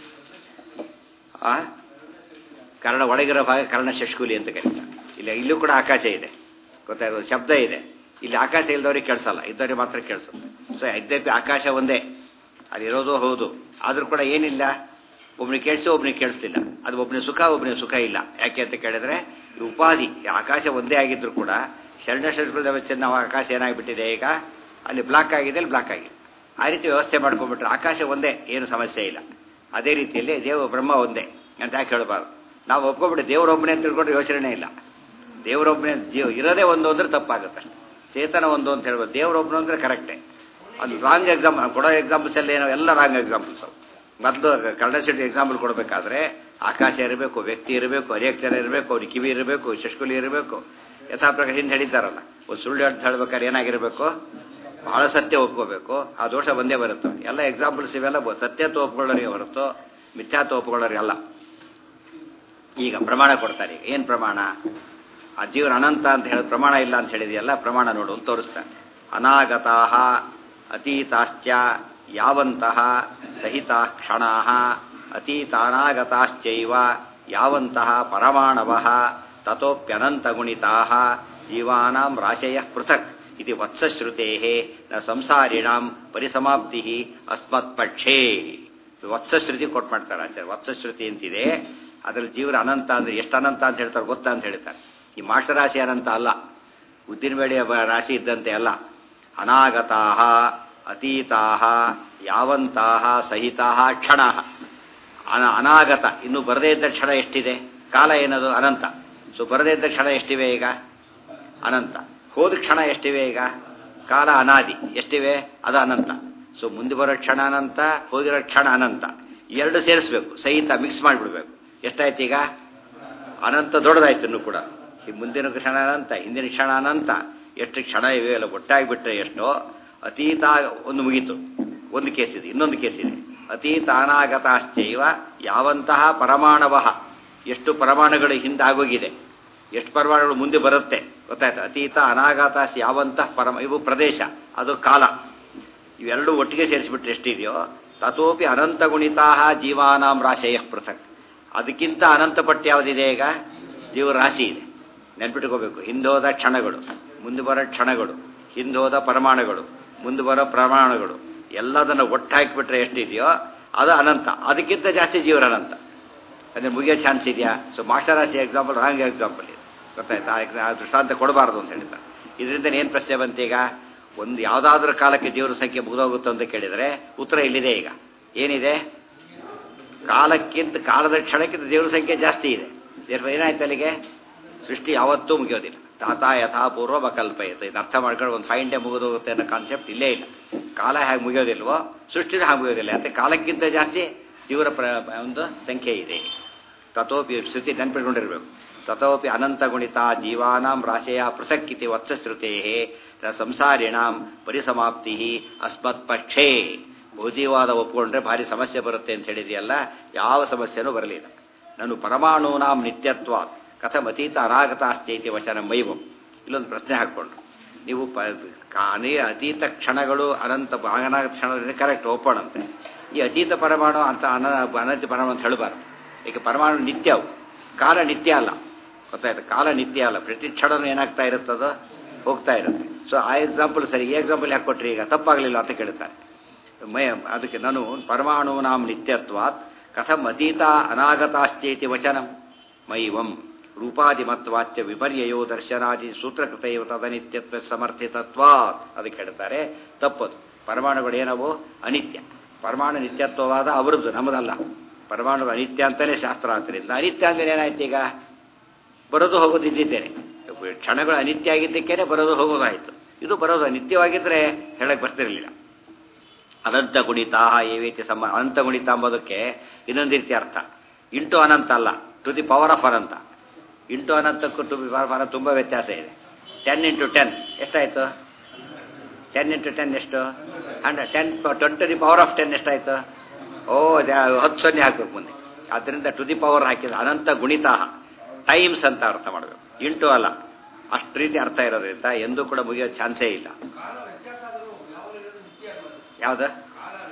ಆ ಕರ್ಣ ಒಳಗಿರೋ ಭಾಗ ಕರ್ಣ ಶಷ್ಕುಲಿ ಅಂತ ಕರೀತಾರೆ ಇಲ್ಲಿ ಇಲ್ಲೂ ಕೂಡ ಆಕಾಶ ಇದೆ ಗೊತ್ತಾಯ್ತು ಒಂದು ಶಬ್ದ ಇದೆ ಇಲ್ಲಿ ಆಕಾಶ ಇಲ್ದವ್ರಿಗೆ ಕೇಳಿಸಲ್ಲ ಇದ್ದವ್ರಿಗೆ ಮಾತ್ರ ಕೇಳಿಸುತ್ತೆ ಸೊ ಯದ್ಯಪಿ ಆಕಾಶ ಒಂದೇ ಅಲ್ಲಿರೋದು ಹೌದು ಆದರೂ ಕೂಡ ಏನಿಲ್ಲ ಒಬ್ನಿಗೆ ಕೇಳಿಸಿ ಒಬ್ನಿಗೆ ಕೇಳಿಸ್ತಿಲ್ಲ ಅದು ಒಬ್ಬನಿಗೆ ಸುಖ ಒಬ್ಬನಿಗೆ ಸುಖ ಇಲ್ಲ ಯಾಕೆ ಅಂತ ಕೇಳಿದ್ರೆ ಈ ಉಪಾಧಿ ಈ ಆಕಾಶ ಒಂದೇ ಆಗಿದ್ರು ಕೂಡ ಶರಣ ಶಸ್ತ್ರದ ವೆಚ್ಚ ನಾವು ಆಕಾಶ ಏನಾಗ್ಬಿಟ್ಟಿದೆ ಈಗ ಅಲ್ಲಿ ಬ್ಲಾಕ್ ಆಗಿದೆ ಅಲ್ಲಿ ಬ್ಲಾಕ್ ಆಗಿದೆ ಆ ರೀತಿ ವ್ಯವಸ್ಥೆ ಮಾಡ್ಕೊಂಡ್ಬಿಟ್ರೆ ಆಕಾಶ ಒಂದೇ ಏನು ಸಮಸ್ಯೆ ಇಲ್ಲ ಅದೇ ರೀತಿಯಲ್ಲಿ ದೇವ ಬ್ರಹ್ಮ ಒಂದೇ ಅಂತ ಯಾಕೆ ಹೇಳಬಾರ್ದು ನಾವು ಒಪ್ಕೊಂಡ್ಬಿಟ್ಟು ದೇವರೊಬ್ಬನೇ ಅಂತ ತಿಳ್ಕೊಂಡ್ರೆ ಯೋಚನೆ ಇಲ್ಲ ದೇವರೊಬ್ಬನೇ ಜೀವ ಇರೋದೇ ಒಂದು ಅಂದ್ರೆ ತಪ್ಪಾಗುತ್ತೆ ಚೇತನ ಒಂದು ಅಂತ ಹೇಳ್ಬೋದು ದೇವರೊಬ್ಬನು ಅಂದ್ರೆ ಕರೆಕ್ಟೇ ಅದು ರಾಂಗ್ ಎಕ್ಸಾಮ್ ಕೊಡೋ ಎಕ್ಸಾಂಪಲ್ಸ್ ಎಲ್ಲ ಏನೋ ಎಲ್ಲ ರಾಂಗ್ ಎಕ್ಸಾಂಪಲ್ಸ್ ಅವು ಮೊದಲು ಕನ್ನಡ ಸಿಟಿ ಎಕ್ಸಾಂಪಲ್ ಕೊಡಬೇಕಾದ್ರೆ ಆಕಾಶ ಇರಬೇಕು ವ್ಯಕ್ತಿ ಇರಬೇಕು ಅನೇಕ ಜನ ಇರಬೇಕು ಅವ್ರಿಗೆ ಕಿವಿ ಇರಬೇಕು ಶಶ್ಕುಲಿ ಇರಬೇಕು ಯಥಾಪ್ರಕಾರ ಹಿಂದೆ ಹೇಳಿದ್ದಾರಲ್ಲ ಒಂದು ಸುಳ್ಳು ಅಂತ ಹೇಳ್ಬೇಕಾದ್ರೆ ಏನಾಗಿರಬೇಕು ಬಹಳ ಸತ್ಯ ಒಪ್ಕೋಬೇಕು ಆ ದೋಷ ಬಂದೇ ಬರುತ್ತೆ ಎಲ್ಲ ಎಕ್ಸಾಂಪಲ್ಸ್ ಇವೆಲ್ಲ ಬ- ಸತ್ಯತ್ವ ಒಪ್ಕೊಳ್ಳೋರಿಗೆ ಹೊರತು ಮಿಥ್ಯಾತ್ವ ಒಪ್ಕೊಳ್ಳೋರಿಗೆ ಅಲ್ಲ ಈಗ ಪ್ರಮಾಣ ಕೊಡ್ತಾರೆ ಈಗ ಏನು ಪ್ರಮಾಣ ಆ ಜೀವನ ಅನಂತ ಅಂತ ಹೇಳಿ ಪ್ರಮಾಣ ಇಲ್ಲ ಅಂತ ಹೇಳಿದೆಯಲ್ಲ ಪ್ರಮಾಣ ನೋಡು ಅಂತ ತೋರಿಸ್ತಾರೆ ಅನಾಗತಾಹ ಅತೀತಾಶ್ಚ ಯಾವಂತಹ ಸಹಿತ ಕ್ಷಣಾ ಅತೀತಾನಾಗತಾಶ್ಚೈವ ಯಾವಂತಹ ಪರಮಾಣವ ತಥೋಪ್ಯನಂತಗುಣಿತಾ ಜೀವಾನಾಂ ರಾಶಯ ಪೃಥಕ್ ಇದು ವತ್ಸಶ್ರುತೆ ನ ಸಂಸಾರಿಣಾಂ ಪರಿಸಮಾಪ್ತಿ ಅಸ್ಮತ್ಪಕ್ಷೇ ವತ್ಸಶ್ರುತಿ ಕೊಟ್ಟು ಮಾಡ್ತಾರೆ ಆಚಾರ್ಯ ವತ್ಸಶ್ರುತಿ ಅಂತಿದೆ ಅದ್ರಲ್ಲಿ ಜೀವನ ಅನಂತ ಅಂದ್ರೆ ಎಷ್ಟು ಅನಂತ ಅಂತ ಹೇಳ್ತಾರೆ ಗೊತ್ತಾ ಅಂತ ಹೇಳ್ತಾರೆ ಈ ಮಾಷರಾಶಿ ಅನಂತ ಅಲ್ಲ ಉದ್ದಿನಬೇಳೆಯ ಬ- ರಾಶಿ ಇದ್ದಂತೆ ಅಲ್ಲ ಅನಾಗತಾಹ ಅತೀತಾಹ ಯಾವಂತಾಹ ಸಹಿತಾಹ ಕ್ಷಣ ಅನ ಅನಾಗತ ಇನ್ನು ಬರದೇ ಇದ್ದ ಕ್ಷಣ ಎಷ್ಟಿದೆ ಕಾಲ ಏನದು ಅನಂತ ಸೊ ಬರದೇ ಇದ್ದ ಕ್ಷಣ ಎಷ್ಟಿವೆ ಈಗ ಅನಂತ ಹೋದ ಕ್ಷಣ ಎಷ್ಟಿವೆ ಈಗ ಕಾಲ ಅನಾದಿ ಎಷ್ಟಿವೆ ಅದು ಅನಂತ ಸೊ ಮುಂದೆ ಬರೋ ಕ್ಷಣ ಅನಂತ ಹೋಗಿರೋ ಕ್ಷಣ ಅನಂತ ಈ ಎರಡು ಸೇರಿಸ್ಬೇಕು ಸಹಿತ ಮಿಕ್ಸ್ ಮಾಡಿಬಿಡ್ಬೇಕು ಎಷ್ಟಾಯ್ತು ಈಗ ಅನಂತ ದೊಡ್ಡದಾಯ್ತು ಇನ್ನು ಕೂಡ ಈ ಮುಂದಿನ ಕ್ಷಣ ಅನಂತ ಹಿಂದಿನ ಕ್ಷಣ ಅನಂತ ಎಷ್ಟು ಕ್ಷಣ ಇವೆ ಎಲ್ಲ ಒಟ್ಟಾಗಿ ಬಿಟ್ಟರೆ ಎಷ್ಟೋ ಅತೀತ ಒಂದು ಮುಗೀತು ಒಂದು ಕೇಸ್ ಇದೆ ಇನ್ನೊಂದು ಕೇಸ್ ಇದೆ ಅತೀತ ಅನಾಗತಾಶ್ಚೈವ ಯಾವಂತಹ ಪರಮಾಣವ ಎಷ್ಟು ಪರಮಾಣುಗಳು ಹಿಂದಾಗೋಗಿದೆ ಎಷ್ಟು ಪರಮಾಣುಗಳು ಮುಂದೆ ಬರುತ್ತೆ ಗೊತ್ತಾಯ್ತು ಅತೀತ ಅನಾಗತ ಯಾವಂತಹ ಪರಮ ಇವು ಪ್ರದೇಶ ಅದು ಕಾಲ ಇವೆರಡು ಒಟ್ಟಿಗೆ ಸೇರಿಸಿಬಿಟ್ರೆ ಎಷ್ಟಿದೆಯೋ ತಥೋಪಿ ಅನಂತ ಗುಣಿತಾ ಜೀವಾನಾಂ ರಾಶಯ ಪೃಥಕ್ ಅದಕ್ಕಿಂತ ಅನಂತ ಪಟ್ಟು ಯಾವುದಿದೆ ಈಗ ಜೀವರಾಶಿ ಇದೆ ನೆನ್ಪಿಟ್ಕೋಬೇಕು ಹಿಂದೋದ ಕ್ಷಣಗಳು ಮುಂದೆ ಬರೋ ಕ್ಷಣಗಳು ಹಿಂದೋದ ಪರಮಾಣುಗಳು ಮುಂದೆ ಬರೋ ಪ್ರಮಾಣಗಳು ಎಲ್ಲದನ್ನ ಒಟ್ಟಾಕಿಬಿಟ್ರೆ ಎಷ್ಟಿದೆಯೋ ಅದು ಅನಂತ ಅದಕ್ಕಿಂತ ಜಾಸ್ತಿ ಜೀವರ ಅನಂತ ಅಂದ್ರೆ ಮುಗಿಯೋ ಚಾನ್ಸ್ ಇದೆಯಾ ಸೊ ಮಾಸ್ಟರ್ ರಾಶಿ ಎಕ್ಸಾಂಪಲ್ ರಾಂಗ್ ಎಕ್ಸಾಂಪಲ್ ಇದು ಗೊತ್ತಾಯ್ತಾ ಆ exa- ಆ ದೃಷ್ಟಾಂತ ಕೊಡಬಾರ್ದು ಅಂತ ಹೇಳಿದ್ದಾರೆ ಇದರಿಂದ ಏನು ಪ್ರಶ್ನೆ ಬಂತೀಗ ಒಂದು ಯಾವುದಾದ್ರೂ ಕಾಲಕ್ಕೆ ಜೀವರ ಸಂಖ್ಯೆ ಮುಗಿದೋಗುತ್ತೋ ಅಂತ ಕೇಳಿದರೆ ಉತ್ತರ ಇಲ್ಲಿದೆ ಈಗ ಏನಿದೆ ಕಾಲಕ್ಕಿಂತ ಕಾಲದ ಕ್ಷಣಕ್ಕಿಂತ ದೇವರ ಸಂಖ್ಯೆ ಜಾಸ್ತಿ ಇದೆ ದೇವ್ರ ಏನಾಯ್ತು ಅಲ್ಲಿಗೆ ಸೃಷ್ಟಿ ಯಾವತ್ತೂ ಮುಗಿಯೋದಿಲ್ಲ ತಾತ ಯಥಾಪೂರ್ವ ಬಕಲ್ಪಯತ ಇದು ಅರ್ಥ ಮಾಡ್ಕೊಂಡು ಒಂದು ಫೈನ್ ಡೇ ಮುಗಿದೋಗುತ್ತೆ ಅನ್ನೋ ಕಾನ್ಸೆಪ್ಟ್ ಇಲ್ಲೇ ಇಲ್ಲ ಕಾಲ ಹೇಗೆ ಮುಗಿಯೋದಿಲ್ವೋ ಸೃಷ್ಟಿನ ಹಾಗೆ ಮುಗಿಯೋದಿಲ್ಲ ಯಾಕೆ ಕಾಲಕ್ಕಿಂತ ಜಾಸ್ತಿ ಜೀವರ ಪ್ರ ಒಂದು ಸಂಖ್ಯೆ ಇದೆ ತಥೋಪಿ ಶ್ರುತಿ ನೆನ್ಪಿಟ್ಕೊಂಡಿರ್ಬೇಕು ತಥೋಪಿ ಅನಂತ ಗುಣಿತ ಜೀವಾನಾಂ ರಾಶಯ ಪೃಥಕ್ಕಿತಿ ವತ್ಸಶ್ರುತೆ ಸಂಸಾರಿಣಾಂ ಪರಿಸಮಾಪ್ತಿ ಅಸ್ಮತ್ ಪಕ್ಷೇ ಬಹುಜೀವಾದ ಒಪ್ಕೊಂಡ್ರೆ ಭಾರಿ ಸಮಸ್ಯೆ ಬರುತ್ತೆ ಅಂತ ಹೇಳಿದೆಯಲ್ಲ ಯಾವ ಸಮಸ್ಯೆನೂ ಬರಲಿಲ್ಲ ನಾನು ಪರಮಾಣೂನಾಂ ನಿತ್ಯತ್ವ ಕಥಮತೀತ ಅನಾಗತಾಶ್ಚೈತಿ ವಚನ ಮೈವಂ ಇಲ್ಲೊಂದು ಪ್ರಶ್ನೆ ಹಾಕ್ಕೊಂಡ್ರು ನೀವು ಪ ಕಾನೇ ಅತೀತ ಕ್ಷಣಗಳು ಅನಂತ ಅನಾಗತ ಕ್ಷಣಗಳು ಕರೆಕ್ಟ್ ಒಪ್ಪೋಣ ಅಂತೆ ಈ ಅತೀತ ಪರಮಾಣು ಅಂತ ಅನ ಅನಂತ ಪರಮಾಣು ಅಂತ ಹೇಳಬಾರ್ದು ಏಕೆ ಪರಮಾಣು ನಿತ್ಯ ಅವು ಕಾಲ ನಿತ್ಯ ಅಲ್ಲ ಗೊತ್ತಾಯ್ತು ಕಾಲ ನಿತ್ಯ ಅಲ್ಲ ಪ್ರತಿ ಕ್ಷಣನೂ ಏನಾಗ್ತಾ ಇರುತ್ತದೋ ಹೋಗ್ತಾ ಇರುತ್ತೆ ಸೊ ಆ ಎಕ್ಸಾಂಪಲ್ ಸರಿ ಈ ಎಕ್ಸಾಂಪಲ್ ಯಾಕೆ ಕೊಟ್ರಿ ಈಗ ತಪ್ಪಾಗಲಿಲ್ಲ ಅಂತ ಕೇಳ್ತಾರೆ ಮಯ ಅದಕ್ಕೆ ನಾನು ಪರಮಾಣೂನಾಂ ನಿತ್ಯತ್ವಾತ್ ಕಥಂ ಅತೀತ ಅನಾಗತಾಶ್ಚೇತಿ ವಚನಂ ಮೈವಂ ರೂಪಾದಿಮತ್ವಾಚ್ಯ ವಿಪರ್ಯಯೋ ದರ್ಶನಾದಿ ಸೂತ್ರಕೃತೈವ ತದನಿತ್ಯತ್ವ ಸಮರ್ಥಿತತ್ವಾತ್ ಅದಕ್ಕೆ ಹೇಳ್ತಾರೆ ತಪ್ಪದು ಪರಮಾಣುಗಳು ಏನವು ಅನಿತ್ಯ ಪರಮಾಣು ನಿತ್ಯತ್ವವಾದ ಅವರದ್ದು ನಮ್ಮದಲ್ಲ ಪರಮಾಣು ಅನಿತ್ಯ ಅಂತಾನೆ ಶಾಸ್ತ್ರ ಆದ್ದರಿಂದ ಅನಿತ್ಯ ಅಂದ್ರೆ ಏನಾಯ್ತು ಈಗ ಬರೋದು ಹೋಗೋದು ಇದ್ದಿದ್ದೇನೆ ಕ್ಷಣಗಳು ಅನಿತ್ಯ ಆಗಿದ್ದಕ್ಕೇನೆ ಬರೋದು ಹೋಗೋದಾಯಿತು ಇದು ಬರೋದು ಅನಿತ್ಯವಾಗಿದ್ದರೆ ಹೇಳಕ್ ಬರ್ತಿರಲಿಲ್ಲ ಅನಂತ ಗುಣಿತ ಏವೇತಿ ಸಮ ಅನಂತ ಗುಣಿತ ಎಂಬುದಕ್ಕೆ ಇನ್ನೊಂದು ರೀತಿ ಅರ್ಥ ಇಂಟು ಅನಂತ ಅಲ್ಲ ಟು ದಿ ಪವರ್ ಆಫ್ ಅನಂತ ಇಂಟು ಅನಂತಕ್ಕೂ ಟು ದಿ ಪವರ್ ಅನಂತ ತುಂಬ ವ್ಯತ್ಯಾಸ ಇದೆ ಟೆನ್ ಇಂಟು ಟೆನ್ ಎಷ್ಟಾಯಿತು ಟೆನ್ ಇಂಟು ಟೆನ್ ಎಷ್ಟು hundred ten twenty to the power of ten ಎಷ್ಟಾಯಿತು ಓ ಅದೇ ಹತ್ತು ಸೊನ್ನೆ ಹಾಕ್ಬೇಕು ಮುಂದೆ ಆದ್ದರಿಂದ ಟು ದಿ ಪವರ್ ಹಾಕಿದ ಅನಂತ ಗುಣಿತ ಟೈಮ್ಸ್ ಅಂತ ಅರ್ಥ ಮಾಡಬೇಕು ಇಂಟು ಅಲ್ಲ ಅಷ್ಟು ರೀತಿ ಅರ್ಥ ಇರೋದ್ರಿಂದ ಎಂದೂ ಕೂಡ ಮುಗಿಯೋ ಚಾನ್ಸೇ ಇಲ್ಲ ಯಾವ್ದು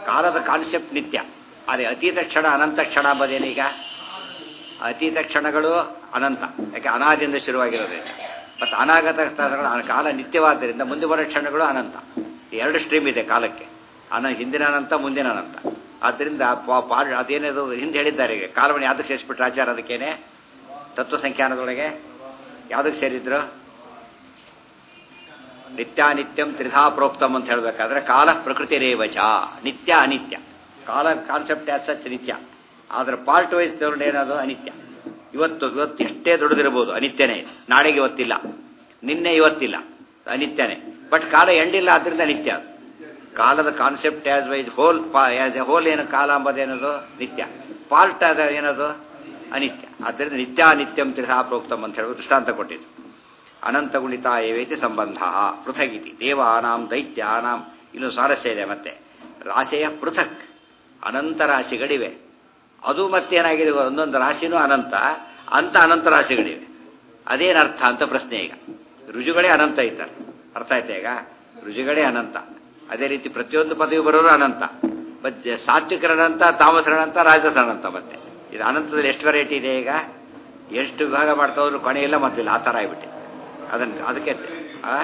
ಕಾಲದ ಕಾನ್ಸೆಪ್ಟ್ ನಿತ್ಯ ಅದೇ ಅತೀತ ಕ್ಷಣ ಅನಂತ ಕ್ಷಣ ಅಂಬೋದೇನೀಗ ಅತೀತ ಕ್ಷಣಗಳು ಅನಂತ ಯಾಕೆ ಅನಾದಿಯಿಂದ ಶುರುವಾಗಿರೋದ್ರಿಂದ ಮತ್ತು ಅನಾಗತ ಕ್ಷಣಗಳು ಆ ಕಾಲ ನಿತ್ಯವಾದ್ದರಿಂದ ಮುಂದೆ ಬರೋ ಕ್ಷಣಗಳು ಅನಂತ ಈ ಎರಡು ಸ್ಟ್ರೀಮ್ ಇದೆ ಕಾಲಕ್ಕೆ ಅನ ಹಿಂದಿನ ಅನಂತ ಮುಂದಿನ ಅನಂತ ಆದ್ದರಿಂದ ಪಾ- ಪಾ- ಅದೇನದು ಹಿಂದೆ ಹೇಳಿದ್ದಾರೆ ಈಗ ಕಾಲವನ್ನು ಯಾವ್ದಕ್ಕೆ ಸೇರಿಸ್ಬಿಟ್ರೆ ಆಚಾರ ಅದಕ್ಕೇನೆ ತತ್ವ ಸಂಖ್ಯಾನದೊಳಗೆ ಯಾವ್ದಕ್ಕೆ ಸೇರಿದ್ರು ನಿತ್ಯಾನಿತ್ಯಂ ತ್ರಿಧಾ ಪ್ರೋಕ್ತಮ್ ಅಂತ ಹೇಳಬೇಕಾದ್ರೆ ಕಾಲ ಪ್ರಕೃತಿ ರೇವಚ ನಿತ್ಯ ಅನಿತ್ಯ ಕಾಲ ಕಾನ್ಸೆಪ್ಟ್ ಆಸ್ ಸಚ್ ನಿತ್ಯ ಆದ್ರೆ ಪಾರ್ಟ್ ವೈಸ್ ತಗೊಂಡು ಏನದು ಅನಿತ್ಯ ಇವತ್ತು ಇವತ್ತು ಎಷ್ಟೇ ದೊಡ್ಡದಿರ್ಬೋದು ಅನಿತ್ಯನೇ ನಾಳೆಗೆ ಇವತ್ತಿಲ್ಲ ನಿನ್ನೆ ಇವತ್ತಿಲ್ಲ ಅನಿತ್ಯನೇ ಬಟ್ ಕಾಲ ಎಂಡಿಲ್ಲ ಆದ್ರಿಂದ ನಿತ್ಯ ಅದು ಕಾಲದ concept as wise whole as a whole ಏನು ಕಾಲ ಅಂಬೋದೇನದು ನಿತ್ಯ ಪಾರ್ಟ್ ಅದ ಏನದು ಅನಿತ್ಯ ಆದ್ದರಿಂದ ನಿತ್ಯಾನಿತ್ಯಂ ತ್ರಿಧಾ ಪ್ರೋಕ್ತಮ್ ಅಂತ ಹೇಳುವ ದೃಷ್ಟಾಂತ ಕೊಟ್ಟಿದ್ದು ಅನಂತ ಗುಣಿತ ಏವೇತಿ ಸಂಬಂಧ ಪೃಥಗಿತಿ ದೇವಾನಾಂ ದೈತ್ಯಾನಾಂ ಇನ್ನು ಸ್ವಾರಸ್ಯ ಇದೆ ಮತ್ತೆ ರಾಶಿಯ ಪೃಥಕ್ ಅನಂತ ರಾಶಿಗಳಿವೆ ಅದು ಮತ್ತೇನಾಗಿದೆ ಒಂದೊಂದು ರಾಶಿನೂ ಅನಂತ ಅಂತ ಅನಂತ ರಾಶಿಗಳಿವೆ ಅದೇನರ್ಥ ಅಂತ ಪ್ರಶ್ನೆ ಈಗ ರುಜುಗಳೇ ಅನಂತ ಇದ್ದಾರೆ ಅರ್ಥ ಆಯ್ತಾ ಈಗ ರುಜುಗಳೇ ಅನಂತ ಅದೇ ರೀತಿ ಪ್ರತಿಯೊಂದು ಪದವಿ ಬರೋರು ಅನಂತ ಬಟ್ ಜ- ಸಾತ್ವಿಕರನಂತ ತಾಮಸರನಂತ ರಾಜಸರನಂತ ಮತ್ತೆ ಇದು ಅನಂತದಲ್ಲಿ ಎಷ್ಟು ವೆರೈಟಿ ಇದೆ ಈಗ ಎಷ್ಟು ವಿಭಾಗ ಮಾಡ್ತಾವ್ರು ಕೊನೆಯೆಲ್ಲ ಮೊದಲಿಲ್ಲ ಆ ಥರ ಆಗ್ಬಿಟ್ಟು ಅದನ್ನು ಅದಕ್ಕೆ ಆ?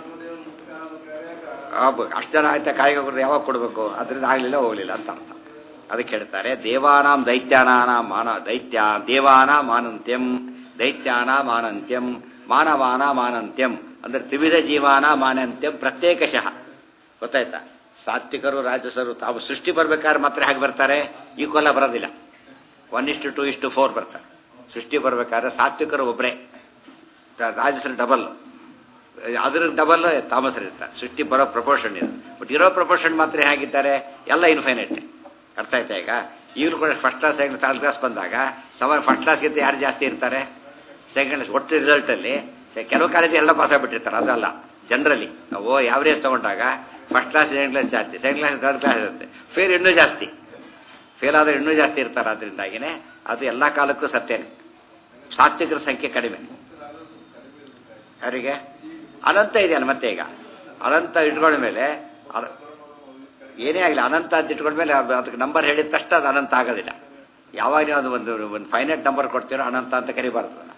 ಆಗ್ಬೇಕು. ಅಷ್ಟು ಜನ ಆಯ್ತಾ ಕಾಯಿಗೆ ಯಾವಾಗ ಕೊಡಬೇಕು ಅದರಿಂದ ಆಗಲಿಲ್ಲ ಹೋಗಲಿಲ್ಲ ಅಂತ ಅರ್ಥ ಅದಕ್ಕೆ ಹೇಳ್ತಾರೆ ದೇವಾನಾಂ ದೈತ್ಯಾನಾಂ ಮಾನ ದೈತ್ಯ ದೇವಾನಾಂ ಆನಂತ್ಯಂ ದೈತ್ಯಾನಾಂ ಆನಂತ್ಯಂ ಮಾನವಾನ ಮಾನಂತ್ಯಂ ಅಂದ್ರೆ ತ್ರಿವಿಧ ಜೀವಾನ ಮಾನಂತ್ಯಂ ಪ್ರತ್ಯೇಕಶಃ ಗೊತ್ತಾಯ್ತಾ ಸಾತ್ವಿಕರು ರಾಜಸರು ತಾವು ಸೃಷ್ಟಿ ಬರ್ಬೇಕಾದ್ರೆ ಮಾತ್ರ ಹೇಗೆ ಬರ್ತಾರೆ ಈಕ್ವಲ್ ಬರೋದಿಲ್ಲ ಒನ್ ಇಷ್ಟು ಟು ಇಷ್ಟು ಫೋರ್ ಬರ್ತಾರೆ ಸೃಷ್ಟಿ ಬರ್ಬೇಕಾದ್ರೆ ಸಾತ್ವಿಕರು ಒಬ್ಬರೇ ರಾಜಸರು ಡಬಲ್ ಅದ್ರ ಡಬಲ್ ತಾಮಸರು ಇರ್ತಾರೆ ಸೃಷ್ಟಿ ಬರೋ ಪ್ರಪೋರ್ಷನ್ ಇದೆ ಬಟ್ ಇರೋ ಪ್ರಪೋರ್ಷನ್ ಮಾತ್ರ ಹೇಗಿದ್ದಾರೆ ಎಲ್ಲ ಇನ್ಫೈನೈಟ್ ಅರ್ಥ ಆಯ್ತಾ ಈಗ ಈಗಲೂ ಕೂಡ first class second third class ಬಂದಾಗ ಸಮ ಫಸ್ಟ್ ಕ್ಲಾಸ್ಗಿಂತ ಯಾರು ಜಾಸ್ತಿ ಇರ್ತಾರೆ ಸೆಕೆಂಡ್ ಕ್ಲಾಸ್ ಒಟ್ಟು ರಿಸಲ್ಟಲ್ಲಿ ಕೆಲವು ಕಾಲೇಜ್ ಎಲ್ಲ ಪಾಸ್ ಆಗಿಬಿಟ್ಟಿರ್ತಾರೆ ಅದಲ್ಲ ಜನರಲಿ ನಾವು ಯಾವ್ರೇಜ್ ತಗೊಂಡಾಗ ಫಸ್ಟ್ ಕ್ಲಾಸ್ ಸೆಕೆಂಡ್ ಕ್ಲಾಸ್ ಜಾಸ್ತಿ ಸೆಕೆಂಡ್ ಕ್ಲಾಸ್ ಥರ್ಡ್ ಕ್ಲಾಸ್ ಇರುತ್ತೆ ಫೇಲ್ ಇನ್ನೂ ಜಾಸ್ತಿ ಫೇಲ್ ಆದ್ರೆ ಇನ್ನೂ ಜಾಸ್ತಿ ಇರ್ತಾರೆ ಅದರಿಂದಾಗಿನೇ ಅದು ಎಲ್ಲ ಕಾಲಕ್ಕೂ ಸತ್ಯನೇ ಸಾತ್ವಿಕರ ಸಂಖ್ಯೆ ಕಡಿಮೆ ಯಾರಿಗೆ ಅನಂತ ಇದೆಯಲ್ಲ ಮತ್ತೆ ಈಗ ಅನಂತ ಇಟ್ಕೊಂಡ ಮೇಲೆ ಅದ ಏನೇ ಆಗಲಿ ಅನಂತ ಅಂತ ಇಟ್ಕೊಂಡ ಮೇಲೆ ಅದಕ್ಕೆ ನಂಬರ್ ಹೇಳಿದ ತಕ್ಷಣ ಅದು ಅನಂತ ಆಗೋದಿಲ್ಲ ಯಾವಾಗ ನೀವು ಅದು ಒಂದು ಒಂದು ಫೈನೈಟ್ ನಂಬರ್ ಕೊಡ್ತೀರೋ ಅನಂತ ಅಂತ ಕರಿಬಾರ್ದು ಅದನ್ನ.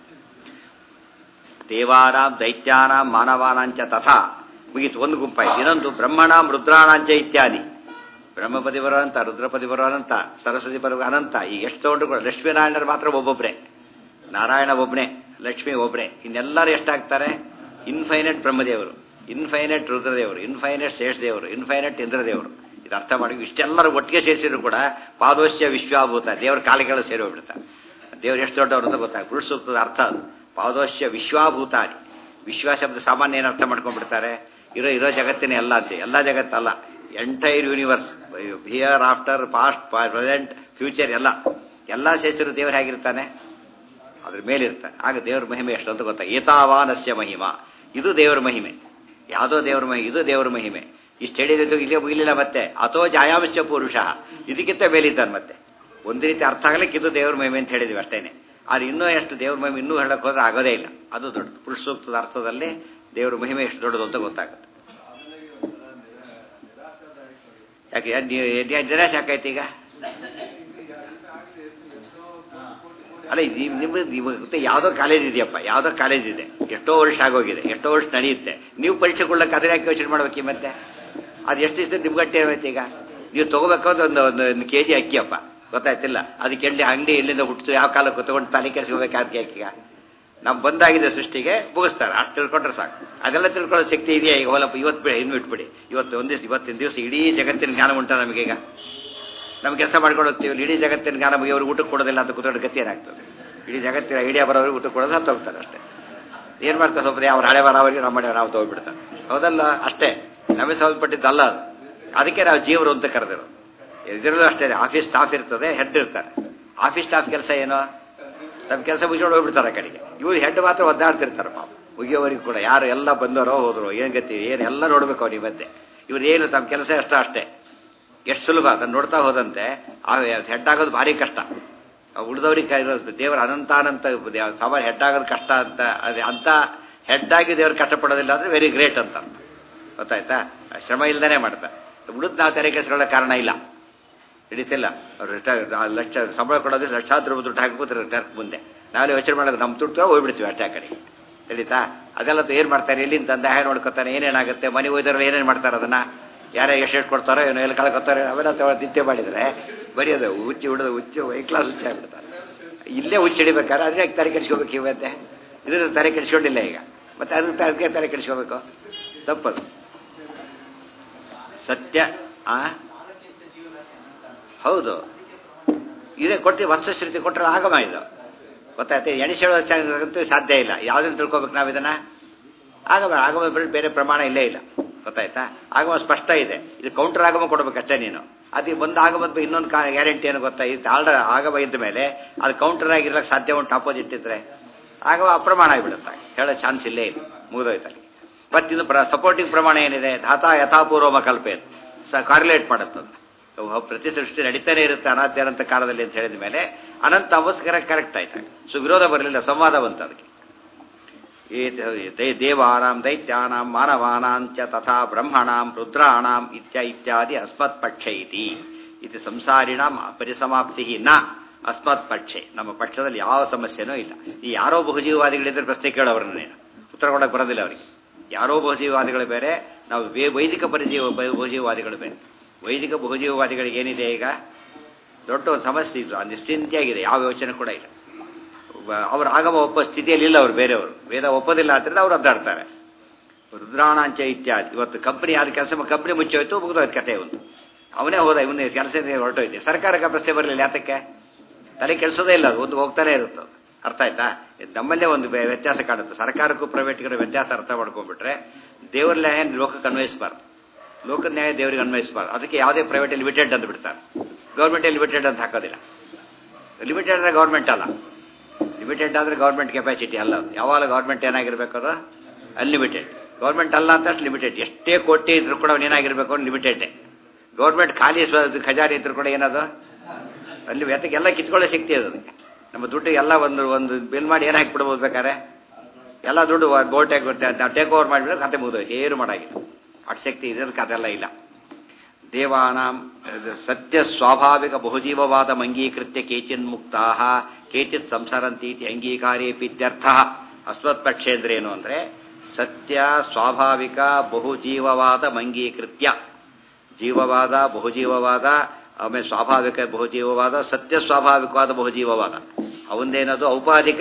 ದೇವಾನಾಂ ದೈತ್ಯಾನಾಂ ಮಾನವಾನಾಂಚ ತಥಾ ಮುಗೀತು ಒಂದು ಗುಂಪಾಯ್ತು ಇನ್ನೊಂದು ಬ್ರಹ್ಮಣಾಂ ರುದ್ರಾಣಾಂಚ ಇತ್ಯಾದಿ ಬ್ರಹ್ಮಪತಿ ಬರೋ ಅಂತ ರುದ್ರಪತಿ ಬರೋ ಅನಂತ ಸರಸ್ವತಿ ಬರೋ ಅನಂತ ಈಗ ಎಷ್ಟು ತಗೊಂಡ್ರು ಕೂಡ ಲಕ್ಷ್ಮೀನಾರಾಯಣರು ಮಾತ್ರ ಒಬ್ಬೊಬ್ಬರೇ ನಾರಾಯಣ ಒಬ್ಬನೇ ಲಕ್ಷ್ಮಿ ಒಬ್ಬನೇ ಇನ್ನೆಲ್ಲರೂ ಎಷ್ಟಾಗ್ತಾರೆ ಇನ್ಫೈನೈಟ್ ಬ್ರಹ್ಮದೇವರು ಇನ್ಫೈನೈಟ್ ರುದ್ರದೇವರು ಇನ್ಫೈನೈಟ್ ಶೇಷದೇವರು ಇನ್ಫೈನೈಟ್ ಇಂದ್ರದೇವರು ಇದು ಅರ್ಥ ಮಾಡಿ ಇಷ್ಟೆಲ್ಲರೂ ಒಟ್ಟಿಗೆ ಸೇರಿಸಿದ್ರು ಕೂಡ ಪಾದೋಶ್ಯ ವಿಶ್ವಾಭೂತ ದೇವರ ಕಾಲಿಗಳು ಸೇರಿ ಹೋಗ್ಬಿಡ್ತಾರೆ ದೇವರು ಎಷ್ಟು ದೊಡ್ಡವರು ಅಂತ ಗೊತ್ತಾಗ ಪುರುಷ ಸೂಕ್ತದ ಅರ್ಥ ಅದು ಪಾದೋಶ್ಯ ವಿಶ್ವಾಭೂತಾನಿ ವಿಶ್ವ ಶಬ್ದ ಸಾಮಾನ್ಯ ಏನು ಅರ್ಥ ಮಾಡ್ಕೊಂಡ್ಬಿಡ್ತಾರೆ ಇರೋ ಇರೋ ಜಗತ್ತಿನ ಎಲ್ಲ ಅಂತ ಎಲ್ಲ ಜಗತ್ತಲ್ಲ entire universe hereafter past present future ಎಲ್ಲ ಎಲ್ಲ ಸೇರಿಸಿರೋ ದೇವರು ಹೇಗಿರ್ತಾನೆ ಅದ್ರ ಮೇಲಿರ್ತಾನೆ ಆಗ ದೇವರ ಮಹಿಮೆ ಎಷ್ಟು ಅಂತ ಗೊತ್ತಾಗ ಏತಾವಾನಸ್ಯ ಮಹಿಮಾ ಇದು ದೇವರ ಮಹಿಮೆ ಯಾವುದೋ ದೇವರ ಮಹಿಮೆ ಇದು ದೇವರ ಮಹಿಮೆ ಇಷ್ಟು ಹೇಳಿದ್ದು ಇಲ್ಲೇ ಮುಗಿಲಿಲ್ಲ ಮತ್ತೆ ಅಥೋ ಜಾಯಾಮಶ್ಯ ಪುರುಷ ಇದಕ್ಕಿಂತ ಮೇಲಿದ್ದಾನೆ ಮತ್ತೆ ಒಂದು ರೀತಿ ಅರ್ಥ ಆಗಲಿಕ್ಕೆ ಇದು ದೇವರ ಮಹಿಮೆ ಅಂತ ಹೇಳಿದ್ವಿ ಅಷ್ಟೇನೆ ಆದ್ರೆ ಇನ್ನೂ ಎಷ್ಟು ದೇವರ ಮಹಿಮೆ ಇನ್ನೂ ಹೇಳಕ್ ಹೋದ್ರೆ ಆಗೋದೇ ಇಲ್ಲ ಅದು ದೊಡ್ಡದು ಪುರುಷ ಸೂಕ್ತದ ಅರ್ಥದಲ್ಲಿ ದೇವರ ಮಹಿಮೆ ಎಷ್ಟು ದೊಡ್ಡದು ಅಂತ ಗೊತ್ತಾಗುತ್ತೆ ಯಾಕೆ ನಿರಾಶೆ ಯಾಕಾಯ್ತು ಈಗ ಅಲ್ಲ ಇದು ನಿಮ್ಮದು ಇವತ್ತು ಯಾವುದೋ ಕಾಲೇಜ್ ಇದೆಯಪ್ಪ ಯಾವುದೋ ಕಾಲೇಜ್ ಇದೆ ಎಷ್ಟೋ ವರ್ಷ ಆಗೋಗಿದೆ ಎಷ್ಟೋ ವರ್ಷ ನಡೆಯುತ್ತೆ ನೀವು ಪರೀಕ್ಷೆ ಕೊಡ್ಲಿಕ್ಕೆ ಅದ್ರ ಯಾಕೆ ಯೋಚನೆ ಮಾಡ್ಬೇಕು ಈ ಮತ್ತೆ ಅದು ಎಷ್ಟು ಇಷ್ಟ ನಿಮ್ಗಟ್ಟೆ ಇರುತ್ತೆ ಈಗ ನೀವು ತಗೋಬೇಕಾದ್ರೆ ಒಂದು ಒಂದು ಒಂದು ಕೆ ಜಿ ಅಕ್ಕಿಯಪ್ಪ ಗೊತ್ತಾಯ್ತಿಲ್ಲ ಅದಕ್ಕೆ ಎಲ್ಲಿ ಅಂಗಡಿ ಎಲ್ಲಿಂದ ಹುಟ್ಟಿತು ಯಾವ ಕಾಲಕ್ಕೆ ತಗೊಂಡು ತಲೆ ಕೆಡಿಸ್ಕೋಬೇಕು ಅದಕ್ಕೆ ಈಗ ನಾವು ಬಂದಾಗಿದೆ ಸೃಷ್ಟಿಗೆ ಮುಗಿಸ್ತಾರೆ ಅಷ್ಟು ತಿಳ್ಕೊಂಡ್ರೆ ಸಾಕು ಅದೆಲ್ಲ ತಿಳ್ಕೊಳ್ಳೋ ಶಕ್ತಿ ಇದೆಯಾ ಈಗ ಹೊಲಪ್ಪ ಇವತ್ತು ಬಿಡಿ ಇನ್ನು ಇಟ್ಬಿಡಿ ಇವತ್ತು ಒಂದು ದಿವಸ ಇವತ್ತಿನ ದಿವಸ ಇಡೀ ಜಗತ್ತಿನ ಜ್ಞಾನ ಉಂಟ ನಮಗೀಗ ನಮ್ಗೆ ಕೆಲಸ ಮಾಡ್ಕೊಂಡು ಹೋಗ್ತೀವಿ ಇಡೀ ಜಗತ್ತಿನ ಜ್ಞಾನ ಮುಗಿಯವರು ಊಟಕ್ಕೆ ಕೊಡೋದಿಲ್ಲ ಅಂತ ಕೂತ್ಕೊಂಡು ಗತಿ ಏನಾಗ್ತದೆ ಇಡೀ ಜಗತ್ತಿನ ಐಡಿಯಾ ಬರೋರಿಗೆ ಊಟಕ್ಕೆ ಕೊಡೋದು ಹತ್ತು ಹೋಗ್ತಾರೆ ಅಷ್ಟೇ ಏನು ಮಾಡ್ತಾರೆ ಸ್ವಲ್ಪ ಅವ್ರು ಹಳೆ ಬರೋವರಿಗೆ ನಮ್ಮ ಮನೆ ನಾವು ತಗೋಬಿಡ್ತಾರೆ ಹೌದಲ್ಲ ಅಷ್ಟೇ ನಮಗೆ ಸಂಬಂಧಪಟ್ಟಿದ್ದಲ್ಲ ಅದು ಅದಕ್ಕೆ ನಾವು ಜೀವರು ಅಂತ ಕರೆದಿರೋ ಇದರಲ್ಲೂ ಅಷ್ಟೇ ಆಫೀಸ್ ಸ್ಟಾಫ್ ಇರ್ತದೆ ಹೆಡ್ ಇರ್ತಾರೆ ಆಫೀಸ್ ಸ್ಟಾಫ್ ಕೆಲಸ ಏನು ತಮ್ಮ ಕೆಲಸ ಮುಗಿಸ್ಕೊಂಡು ಹೋಗ್ಬಿಡ್ತಾರೆ ಆ ಕಡೆಗೆ ಇವ್ರು ಹೆಡ್ ಮಾತ್ರ ಒದ್ದಾಡ್ತಿರ್ತಾರೆ ಪಾಪ ಮುಗಿಯೋವರೆಗೂ ಕೂಡ ಯಾರು ಎಲ್ಲ ಬಂದವರೋ ಹೋದ್ರು ಏನು ಗತಿ ಏನು ಎಲ್ಲ ನೋಡ್ಬೇಕು ಅವ್ರಿಗೆ ಮತ್ತೆ ಇವ್ರು ಏನು ತಮ್ಮ ಕೆಲಸ ಅಷ್ಟೋ ಅಷ್ಟೇ ಎಷ್ಟು ಸುಲಭ ಅದನ್ನು ನೋಡ್ತಾ ಹೋದಂತೆ ಆ ಹೆಡ್ ಆಗೋದು ಭಾರಿ ಕಷ್ಟ ಉಳಿದವ್ರಿಗೆ ದೇವರ ಅನಂತಾನಂತ ಸಾಮಾನ್ಯ ಹೆಡ್ ಆಗೋದು ಕಷ್ಟ ಅಂತ ಅದೇ ಅಂತ ಹೆಡ್ ಆಗಿ ದೇವ್ರು ಕಷ್ಟಪಡೋದಿಲ್ಲ ಅಂದ್ರೆ ವೆರಿ ಗ್ರೇಟ್ ಅಂತ ಅರ್ಥ ಗೊತ್ತಾಯ್ತಾ ಶ್ರಮ ಇಲ್ದೇ ಮಾಡ್ತಾರೆ ಉಳಿದ್ ನಾವು ತಲೆ ಕೆಡಿಸ್ಕೊಳ್ಳೋ ಕಾರಣ ಇಲ್ಲ ಹಿಡಿತಿಲ್ಲ ಅವ್ರು ರಿಟೈರ್ ಲಕ್ಷ ಸಂಬಳ ಕೊಡೋದು ಲಕ್ಷಾಂತರ ರೂಪಾಯಿ ದುಡ್ಡು ಹಾಕಿಬಿಟ್ರೆ ರಿಟೈರ್ ಮುಂದೆ ನಾವೇ ಯೋಚನೆ ಮಾಡೋದು ನಮ್ಮ ದುಡ್ಡು ಹೋಗ್ಬಿಡ್ತೀವಿ ಅಷ್ಟೇ ಆ ಕಡೆ ತಿಳಿತಾ ಅದೆಲ್ಲ ಏನು ಮಾಡ್ತಾರೆ ಎಲ್ಲಿಂದ ತಂದೆ ಹೇಗೆ ನೋಡ್ಕೊತಾನೆ ಏನೇನಾಗುತ್ತೆ ಮನೆ ಹೋಯ್ದವ್ರು ಏನೇನು ಮಾಡ್ತಾರೆ ಅದನ್ನ ಯಾರೇ ಎಷ್ಟು ಕೊಡ್ತಾರೋ ಏನೋ ಎಲ್ಲಿ ಕಳ್ಕೊತಾರೋ ಅವೆಲ್ಲ ತಗೊಳ್ಳೋ ನಿತ್ಯ ಮಾಡಿದರೆ ಬರೀ ಅದು ಹುಚ್ಚಿ ಹಿಡಿದು ಹುಚ್ಚು ವೈ ಕ್ಲಾಸ್ ಹುಚ್ಚಿ ಆಗ್ಬಿಡ್ತಾರೆ ಇಲ್ಲೇ ಹುಚ್ಚಿ ಹಿಡಿಬೇಕಾದ್ರೆ ಅದೇ ತಲೆ ಕೆಡಿಸ್ಕೋಬೇಕು ಇವತ್ತೆ ಇದ್ರ ತಲೆ ಕೆಡಿಸ್ಕೊಂಡಿಲ್ಲ ಈಗ ಮತ್ತೆ ಅದಕ್ಕೆ ಅದಕ್ಕೆ ತಲೆ ಕೆಡಿಸ್ಕೋಬೇಕು ತಪ್ಪದು ಸತ್ಯ ಆ ಹೌದು ಇದೇ ಕೊಡ್ತೀವಿ ವತ್ಸಶ್ರೀತಿ ಕೊಟ್ಟರೆ ಆಗಮ ಇದು ಗೊತ್ತಾಯ್ತು ಎಣಿಸೇಳೋದಂತೂ ಸಾಧ್ಯ ಇಲ್ಲ ಯಾವುದನ್ನು ತಿಳ್ಕೊಬೇಕು ನಾವು ಇದನ್ನ ಆಗಮ ಆಗಮ ಬಿಟ್ಟು ಬೇರೆ ಪ್ರಮಾಣ ಇಲ್ಲೇ ಇಲ್ಲ ಗೊತ್ತಾಯ್ತಾ ಆಗಮ ಸ್ಪಷ್ಟ ಇದೆ ಇದು ಕೌಂಟರ್ ಆಗಮ ಕೊಡ್ಬೇಕಷ್ಟೇ ನೀನು ಅದು ಒಂದು ಆಗಮದ ಇನ್ನೊಂದು ಗ್ಯಾರಂಟಿ ಏನು ಗೊತ್ತಾ ಇದು ಆಲ್ಡ ಆಗಮ ಇದ್ದ ಮೇಲೆ ಅದು ಕೌಂಟರ್ ಆಗಿರ್ಲಕ್ಕೆ ಸಾಧ್ಯ ಉಂಟು ಆಪೋಸಿಟ್ ಇದ್ರೆ ಆಗಮ ಅಪ್ರಮಾಣ ಆಗಿಬಿಡುತ್ತೆ ಹೇಳೋ ಚಾನ್ಸ್ ಇಲ್ಲೇ ಇಲ್ಲ ಮುಗಿದೋಯ್ತಲ್ಲಿ ಮತ್ತಿದು ಪ್ರ ಸಪೋರ್ಟಿಂಗ್ ಪ್ರಮಾಣ ಏನಿದೆ ಧಾತಾ ಯಥಾಪೂರ್ವಮ ಕಲ್ಪೆ ಸ ಕಾರ್ಯುಲೇಟ್ ಮಾಡುತ್ತದೆ ಪ್ರತಿ ಸೃಷ್ಟಿ ನಡೀತಾನೆ ಇರುತ್ತೆ ಅನಾದ್ಯನಂತ ಕಾಲದಲ್ಲಿ ಅಂತ ಹೇಳಿದ ಮೇಲೆ ಅನಂತ ಅವಸ್ಕರ ಕರೆಕ್ಟ್ ಆಯ್ತು ಸೊ ವಿರೋಧ ಬರಲಿಲ್ಲ ಸಂವಾದ ಬಂತು ಅದಕ್ಕೆ ದೇವಾನಾಂ ದೈತ್ಯಾನಾಂ ಮಾನವಾನಾಂಚ ತಥಾ ಬ್ರಹ್ಮಣಾಂ ರುದ್ರಾಣಾಂ ಇತ್ಯ ಇತ್ಯಾದಿ ಅಸ್ಮತ್ ಪಕ್ಷ ಇತಿ ಇದು ಸಂಸಾರಿಣಾಂ ಪರಿಸಮಾಪ್ತಿ ನ ಅಸ್ಮತ್ ಪಕ್ಷೆ ನಮ್ಮ ಪಕ್ಷದಲ್ಲಿ ಯಾವ ಸಮಸ್ಯೆನೂ ಇಲ್ಲ ಈ ಯಾರೋ ಬಹುಜೀವವಾದಿಗಳಿದ್ರೆ ಪ್ರಶ್ನೆ ಕೇಳೋವ್ರನ್ನೇನು ಉತ್ತರ ಕೊಡಕ್ಕೆ ಬರೋದಿಲ್ಲ ಅವರಿಗೆ ಯಾರೋ ಬಹುಜೀವವಾದಿಗಳು ಬೇರೆ ನಾವು ವೈದಿಕ ಪರಿಜೀವ ಬಹುಜೀವವಾದಿಗಳು ಬೇರೆ ವೈದಿಕ ಬಹುಜೀವವಾದಿಗಳಿಗೆ ಏನಿದೆ ಈಗ ದೊಡ್ಡ ಒಂದು ಸಮಸ್ಯೆ ಇದು ನಿಶ್ಚಿಂತೆಯಾಗಿದೆ ಯಾವ ಯೋಚನೆ ಕೂಡ ಇಲ್ಲ ಅವ್ರ ಆಗಮ ಒಪ್ಪ ಸ್ಥಿತಿಯಲ್ಲಿ ಇಲ್ಲ ಅವರು ಬೇರೆಯವರು ವೇದ ಒಪ್ಪೋದಿಲ್ಲ ಆದ್ದರಿಂದ ಅವ್ರು ಅದ್ದಾಡ್ತಾರೆ ರುದ್ರಾಣಾಂಚ ಇತ್ಯಾದಿ ಇವತ್ತು ಕಂಪನಿ ಆದ ಕೆಲಸ ಕಂಪನಿ ಮುಚ್ಚೋಯ್ತು ಮುಗಿದೋಯ್ತು ಕತೆ ಒಂದು ಅವನೇ ಹೋದ ಇವನೇ ಕೆಲಸ ಹೊರಟೋಯ್ತು ಸರ್ಕಾರಕ್ಕೆ ಪ್ರಶ್ನೆ ಬರಲಿಲ್ಲ ಯಾತಕ್ಕೆ ತಲೆ ಕೆಡಿಸೋದೇ ಇಲ್ಲ ಅದು ಒಂದು ಹೋಗ್ತಾನೆ ಇರುತ್ತೆ ಅರ್ಥ ಆಯ್ತಾ ನಮ್ಮಲ್ಲೇ ಒಂದು ವ್ಯತ್ಯಾಸ ಕಾಣುತ್ತೆ ಸರ್ಕಾರಕ್ಕೂ ಪ್ರೈವೇಟ್ಗೂ ವ್ಯತ್ಯಾಸ ಅರ್ಥ ಮಾಡ್ಕೊಂಡ್ಬಿಟ್ರೆ ದೇವರ ನ್ಯಾಯ ಲೋಕಕ್ಕೆ ಅನ್ವಯಿಸಬಾರ್ದು ಲೋಕದ ನ್ಯಾಯ ದೇವರಿಗೆ ಅನ್ವಯಿಸಬಾರ್ದು ಅದಕ್ಕೆ ಯಾವುದೇ ಪ್ರೈವೇಟ್ ಲಿಮಿಟೆಡ್ ಅಂತ ಬಿಡ್ತಾರೆ ಗೌರ್ಮೆಂಟ್ ಲಿಮಿಟೆಡ್ ಅಂತ ಹಾಕೋದಿಲ್ಲ ಲಿಮಿಟೆಡ್ ಅಂದರೆ ಗೌರ್ಮೆಂಟ್ ಅಲ್ಲ ಲಿಮಿಟೆಡ್ ಆದರೆ ಗೌರ್ಮೆಂಟ್ ಕೆಪಾಸಿಟಿ ಅಲ್ಲ ಯಾವಾಗ ಗೌರ್ಮೆಂಟ್ ಏನಾಗಿರ್ಬೇಕು ಅದು ಅನ್ಲಿಮಿಟೆಡ್ ಗೌರ್ಮೆಂಟ್ ಅಲ್ಲ ಅಂತ ಲಿಮಿಟೆಡ್ ಎಷ್ಟೇ ಕೋಟಿ ಇದ್ರೂ ಕೂಡ ಏನಾಗಿರ್ಬೇಕು ಲಿಮಿಟೆಡ್ ಗೌರ್ಮೆಂಟ್ ಖಾಲಿ ಖಜಾನೆ ಇದ್ರೂ ಕೂಡ ಏನದು ಅಲ್ಲಿ ವ್ಯತಕ್ಕೆ ಎಲ್ಲ ಕಿತ್ಕೊಳ್ಳೋ ಶಕ್ತಿ ಅದು ಅದಕ್ಕೆ ನಮ್ಮ ದುಡ್ಡು ಎಲ್ಲ ಒಂದು ಒಂದು ಬಿಲ್ ಮಾಡಿ ಏನು ಹಾಕಿಬಿಡ್ಬೋದು ಬೇಕಾದ್ರೆ ಎಲ್ಲ ದುಡ್ಡು ಬೋರ್ಟಾಗಿ ಬರುತ್ತೆ ನಾವು ಟೇಕ್ ಓವರ್ ಮಾಡಿಬಿಟ್ರೆ ಕತೆ ಮುಗಿದೋಯ್ತು ಏನು ಮಾಡಾಗಿಲ್ಲ ಅಟ್ ಶಕ್ತಿ ಇದಕ್ಕೆ ಅದೆಲ್ಲ ಇಲ್ಲ ದೇವಾನಾಂ ಸತ್ಯ ಸ್ವಾಭಾವಿಕ ಬಹುಜೀವವಾದ ಅಂಗೀಕೃತ್ಯ ಕೇಚಿನ್ ಮುಕ್ತಾ ಕೇಚಿತ್ ಸಂಸರಂತೀತಿ ಅಂಗೀಕಾರೇಪಿತ್ಯರ್ಥ ಅಸ್ವತ್ಪಕ್ಷೆ ಅಂದ್ರೆ ಏನು ಅಂದ್ರೆ ಸತ್ಯ ಸ್ವಾಭಾವಿಕ ಬಹುಜೀವವಾದ ಅಂಗೀಕೃತ್ಯ ಜೀವವಾದ ಬಹುಜೀವವಾದ ಆಮೇಲೆ ಸ್ವಾಭಾವಿಕ ಬಹುಜೀವವಾದ ಸತ್ಯ ಸ್ವಾಭಾವಿಕವಾದ ಬಹುಜೀವವಾದ ಅವಂದೇನದು ಔಪಾಧಿಕ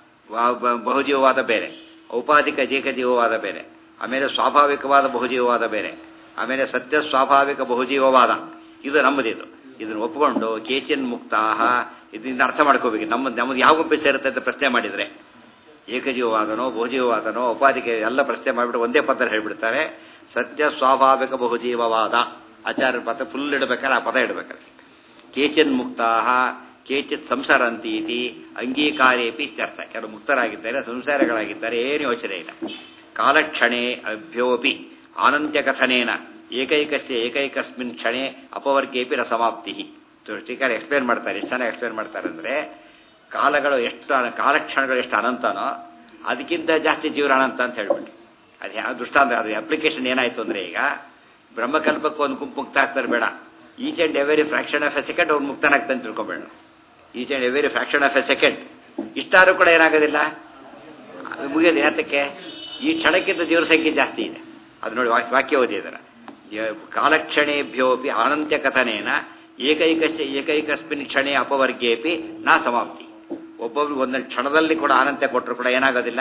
ಬಹುಜೀವವಾದ ಬೇರೆ ಔಪಾಧಿಕ ಜೀವವಾದ ಬೇರೆ ಆಮೇಲೆ ಸ್ವಾಭಾವಿಕವಾದ ಬಹುಜೀವವಾದ ಬೇರೆ ಆಮೇಲೆ ಸತ್ಯ ಸ್ವಾಭಾವಿಕ ಬಹುಜೀವವಾದ ಇದು ನಮ್ಮದಿದು ಇದನ್ನು ಒಪ್ಪಿಕೊಂಡು ಕೇಚಿನ್ ಮುಕ್ತಾಹ ಇದರಿಂದ ಅರ್ಥ ಮಾಡ್ಕೋಬೇಕು ನಮ್ಮ ನಮ್ಮದು ಯಾವ ಗುಂಪಿ ಸೇರುತ್ತೆ ಅಂತ ಪ್ರಶ್ನೆ ಮಾಡಿದರೆ ಏಕಜೀವವಾದನೋ ಬಹುಜೀವವಾದನೋ ಉಪಾಧಿಕೆ ಎಲ್ಲ ಪ್ರಶ್ನೆ ಮಾಡಿಬಿಟ್ಟು ಒಂದೇ ಪದ ಹೇಳ್ಬಿಡ್ತಾರೆ ಸತ್ಯ ಸ್ವಾಭಾವಿಕ ಬಹುಜೀವವಾದ ಆಚಾರ್ಯ ಪದ ಫುಲ್ ಇಡಬೇಕಾದ್ರೆ ಆ ಪದ ಇಡಬೇಕಾದ್ರೆ ಕೇಚಿನ್ ಮುಕ್ತಾಹ ಕೇಚಿತ್ ಸಂಸಾರಂತೀತಿ ಅಂಗೀಕಾರೇಪಿ ಇತ್ಯರ್ಥ ಕೆಲವು ಮುಕ್ತರಾಗಿದ್ದಾರೆ ಸಂಸಾರಗಳಾಗಿದ್ದಾರೆ ಏನು ಯೋಚನೆ ಇಲ್ಲ ಕಾಲಕ್ಷಣೆ ಅಭ್ಯೋಪಿ ಆನಂತ್ಯ ಕಥನೇನ ಏಕೈಕಸ್ಯ ಏಕೈಕಸ್ಮಿನ್ ಕ್ಷಣೆ ಅಪವರ್ಗೇಪಿ ರಸಮಾಪ್ತಿ ಟೀಕಾರ ಎಕ್ಸ್ಪ್ಲೇನ್ ಮಾಡ್ತಾರೆ ಎಷ್ಟು ಚೆನ್ನಾಗಿ ಎಕ್ಸ್ಪ್ಲೇನ್ ಮಾಡ್ತಾರೆ ಅಂದರೆ ಕಾಲಗಳು ಎಷ್ಟು ಕಾಲಕ್ಷಣಗಳು ಎಷ್ಟು ಅನಂತನೋ ಅದಕ್ಕಿಂತ ಜಾಸ್ತಿ ಜೀವನ ಅನಂತ ಅಂತ ಹೇಳ್ಬಿಟ್ಟು ಅದು ಯಾವ ದೃಷ್ಟಾಂತ ಅದು ಅಪ್ಲಿಕೇಶನ್ ಏನಾಯ್ತು ಅಂದರೆ ಈಗ ಬ್ರಹ್ಮಕಲ್ಪಕ್ಕೆ ಒಂದು ಗುಂಪು ಮುಕ್ತ ಆಗ್ತಾರೆ ಬೇಡ each and every fraction of a second ಅವ್ನು ಮುಕ್ತನಾಗ್ತಾನೆ ತಿಳ್ಕೊಬೇಡ each and every fraction of a second ಇಷ್ಟಾದ್ರೂ ಕೂಡ ಏನಾಗೋದಿಲ್ಲ ಮುಗಿಯೋದು ಯಾತಕ್ಕೆ ಈ ಕ್ಷಣಕ್ಕಿಂತ ಜೀವನ ಸಂಖ್ಯೆ ಜಾಸ್ತಿ ಇದೆ ಅದು ನೋಡಿ ವಾಕ್ಯ ಓದಿ ಇದರ ಕಾಲಕ್ಷಣೇಭ್ಯೋಪಿ ಅನಂತ್ಯ ಕಥನೇನ ಏಕೈಕಸ್ಯ ಏಕೈಕಸ್ಮಿನ್ ಕ್ಷಣೆ ಅಪವರ್ಗೇಪಿ ನಾ ಸಮಾಪ್ತಿ ಒಬ್ಬೊಬ್ರು ಒಂದೊಂದು ಕ್ಷಣದಲ್ಲಿ ಕೂಡ ಅನಂತ್ಯ ಕೊಟ್ಟರು ಕೂಡ ಏನಾಗೋದಿಲ್ಲ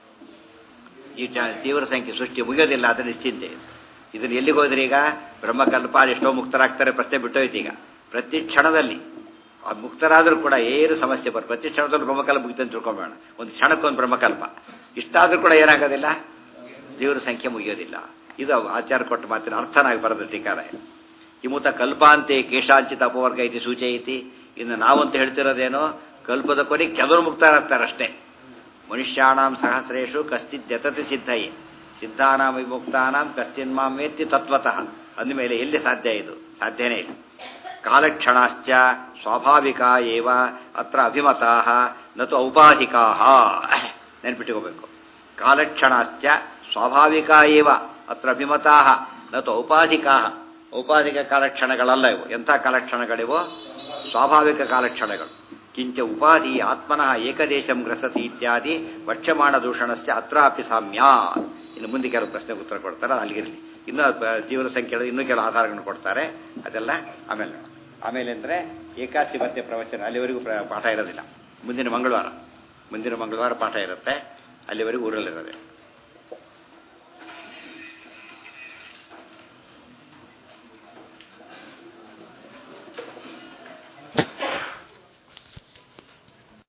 ಈ ತೀವ್ರ ಸಂಖ್ಯೆ ಸೃಷ್ಟಿ ಮುಗಿಯೋದಿಲ್ಲ ಅದರ ನಿಶ್ಚಿಂತೆ ಇದನ್ನು ಎಲ್ಲಿಗೆ ಹೋದ್ರೆ ಈಗ ಬ್ರಹ್ಮಕಲ್ಪ ಎಷ್ಟೋ ಮುಕ್ತರಾಗ್ತಾರೆ ಪ್ರಶ್ನೆ ಬಿಟ್ಟೋಯ್ತು ಈಗ ಪ್ರತಿ ಕ್ಷಣದಲ್ಲಿ ಆ ಮುಕ್ತರಾದರೂ ಕೂಡ ಏನು ಸಮಸ್ಯೆ ಬರ್ ಪ್ರತಿ ಕ್ಷಣದಲ್ಲಿ ಬ್ರಹ್ಮಕಲ್ಪ ಮುಗಿತು ಅಂತ ತಿಳ್ಕೊಂಬೇಡ ಒಂದು ಕ್ಷಣಕ್ಕೊಂದು ಬ್ರಹ್ಮಕಲ್ಪ ಇಷ್ಟಾದರೂ ಕೂಡ ಏನಾಗೋದಿಲ್ಲ ಜೀವರ ಸಂಖ್ಯೆ ಮುಗಿಯೋದಿಲ್ಲ ಇದು ಆಚಾರ ಕೊಟ್ಟ ಮಾತಿನ ಅರ್ಥನಾಗಿ ಬರೆದ ಟೀಕಾರ ಕಿಮುತ ಕಲ್ಪಾಂತೆ ಕೇಶಾಂಚಿತ ಅಪವರ್ಗ ಇತಿ ಸೂಚಯಿತಿ ಇನ್ನು ನಾವಂತ ಹೇಳ್ತಿರೋದೇನೋ ಕಲ್ಪದ ಕೊನೆಗೆ ಕೆಲವರು ಮುಕ್ತರಾಗ್ತಾರಷ್ಟೇ ಮನುಷ್ಯಾಣಾಂ ಸಹಸ್ರೇಶು ಕಶ್ಚಿತ್ ಯತತಿ ಸಿದ್ಧಯೇ ಸಿದ್ಧಾನಾಂ ವಿಮುಕ್ತಾನಾಂ ಕಶ್ಚಿನ್ ಮಾಂ ವೇತ್ತಿ ತತ್ವತಃ ಅಂದಮೇಲೆ ಎಲ್ಲಿ ಸಾಧ್ಯ ಇದು ಸಾಧ್ಯನೇ ಇಲ್ಲ ಕಾಲಕ್ಷಣಾಶ್ಚ ಸ್ವಾಭಾವಿಕ ಏವ ಅತ್ರ ಅಭಿಮತಾ ನತು ಔಪಾಧಿಕಾ ನೆನ್ಪಿಟ್ಟುಕೋಬೇಕು ಕಾಲಕ್ಷಣಾಶ್ಚ ಸ್ವಾಭಾವಿಕ ಏವ ಅತ್ರ ಅಭಿಮತಾ ನತು ಔಪಾಧಿಕಾ ಔಪಾಧಿಕ ಕಾಲಕ್ಷಣಗಳಲ್ಲ ಇವು ಎಂಥ ಕಾಲಕ್ಷಣಗಳಿವು ಸ್ವಾಭಾವಿಕ ಕಾಲಕ್ಷಣಗಳು ಕಿಂಚ ಉಪಾಧಿ ಆತ್ಮನಃ ಏಕದೇಶಂ ಗ್ರಸತಿ ಇತ್ಯಾದಿ ವಕ್ಷಮಾಣ ದೂಷಣಸ್ಯ ಅತ್ರಾಪಿ ಸಾಮ್ಯ ಇನ್ನು ಮುಂದೆ ಕೆಲವು ಪ್ರಶ್ನೆಗೆ ಉತ್ತರ ಕೊಡ್ತಾರೆ ಅದು ಅಲ್ಲಿಗಿರಲಿ ಇನ್ನೂ ಬ- ಜೀವನ ಸಂಖ್ಯೆ ಇನ್ನೂ ಕೆಲವು ಆಧಾರಗಳನ್ನು ಕೊಡ್ತಾರೆ ಅದೆಲ್ಲ ಆಮೇಲೆ ನೋಡೋಣ. ಆಮೇಲೆ ಅಂದರೆ ಏಕಾಸಿ ಮತ್ತೆ ಪ್ರವಚನ ಅಲ್ಲಿವರೆಗೂ ಪ್ರ- ಪಾಠ ಇರೋದಿಲ್ಲ ಮುಂದಿನ ಮಂಗಳವಾರ ಮುಂದಿನ ಮಂಗಳವಾರ ಪಾಠ ಇರುತ್ತೆ ಅಲ್ಲಿವರೆಗೂ ಊರಲ್ಲಿರೋದೆ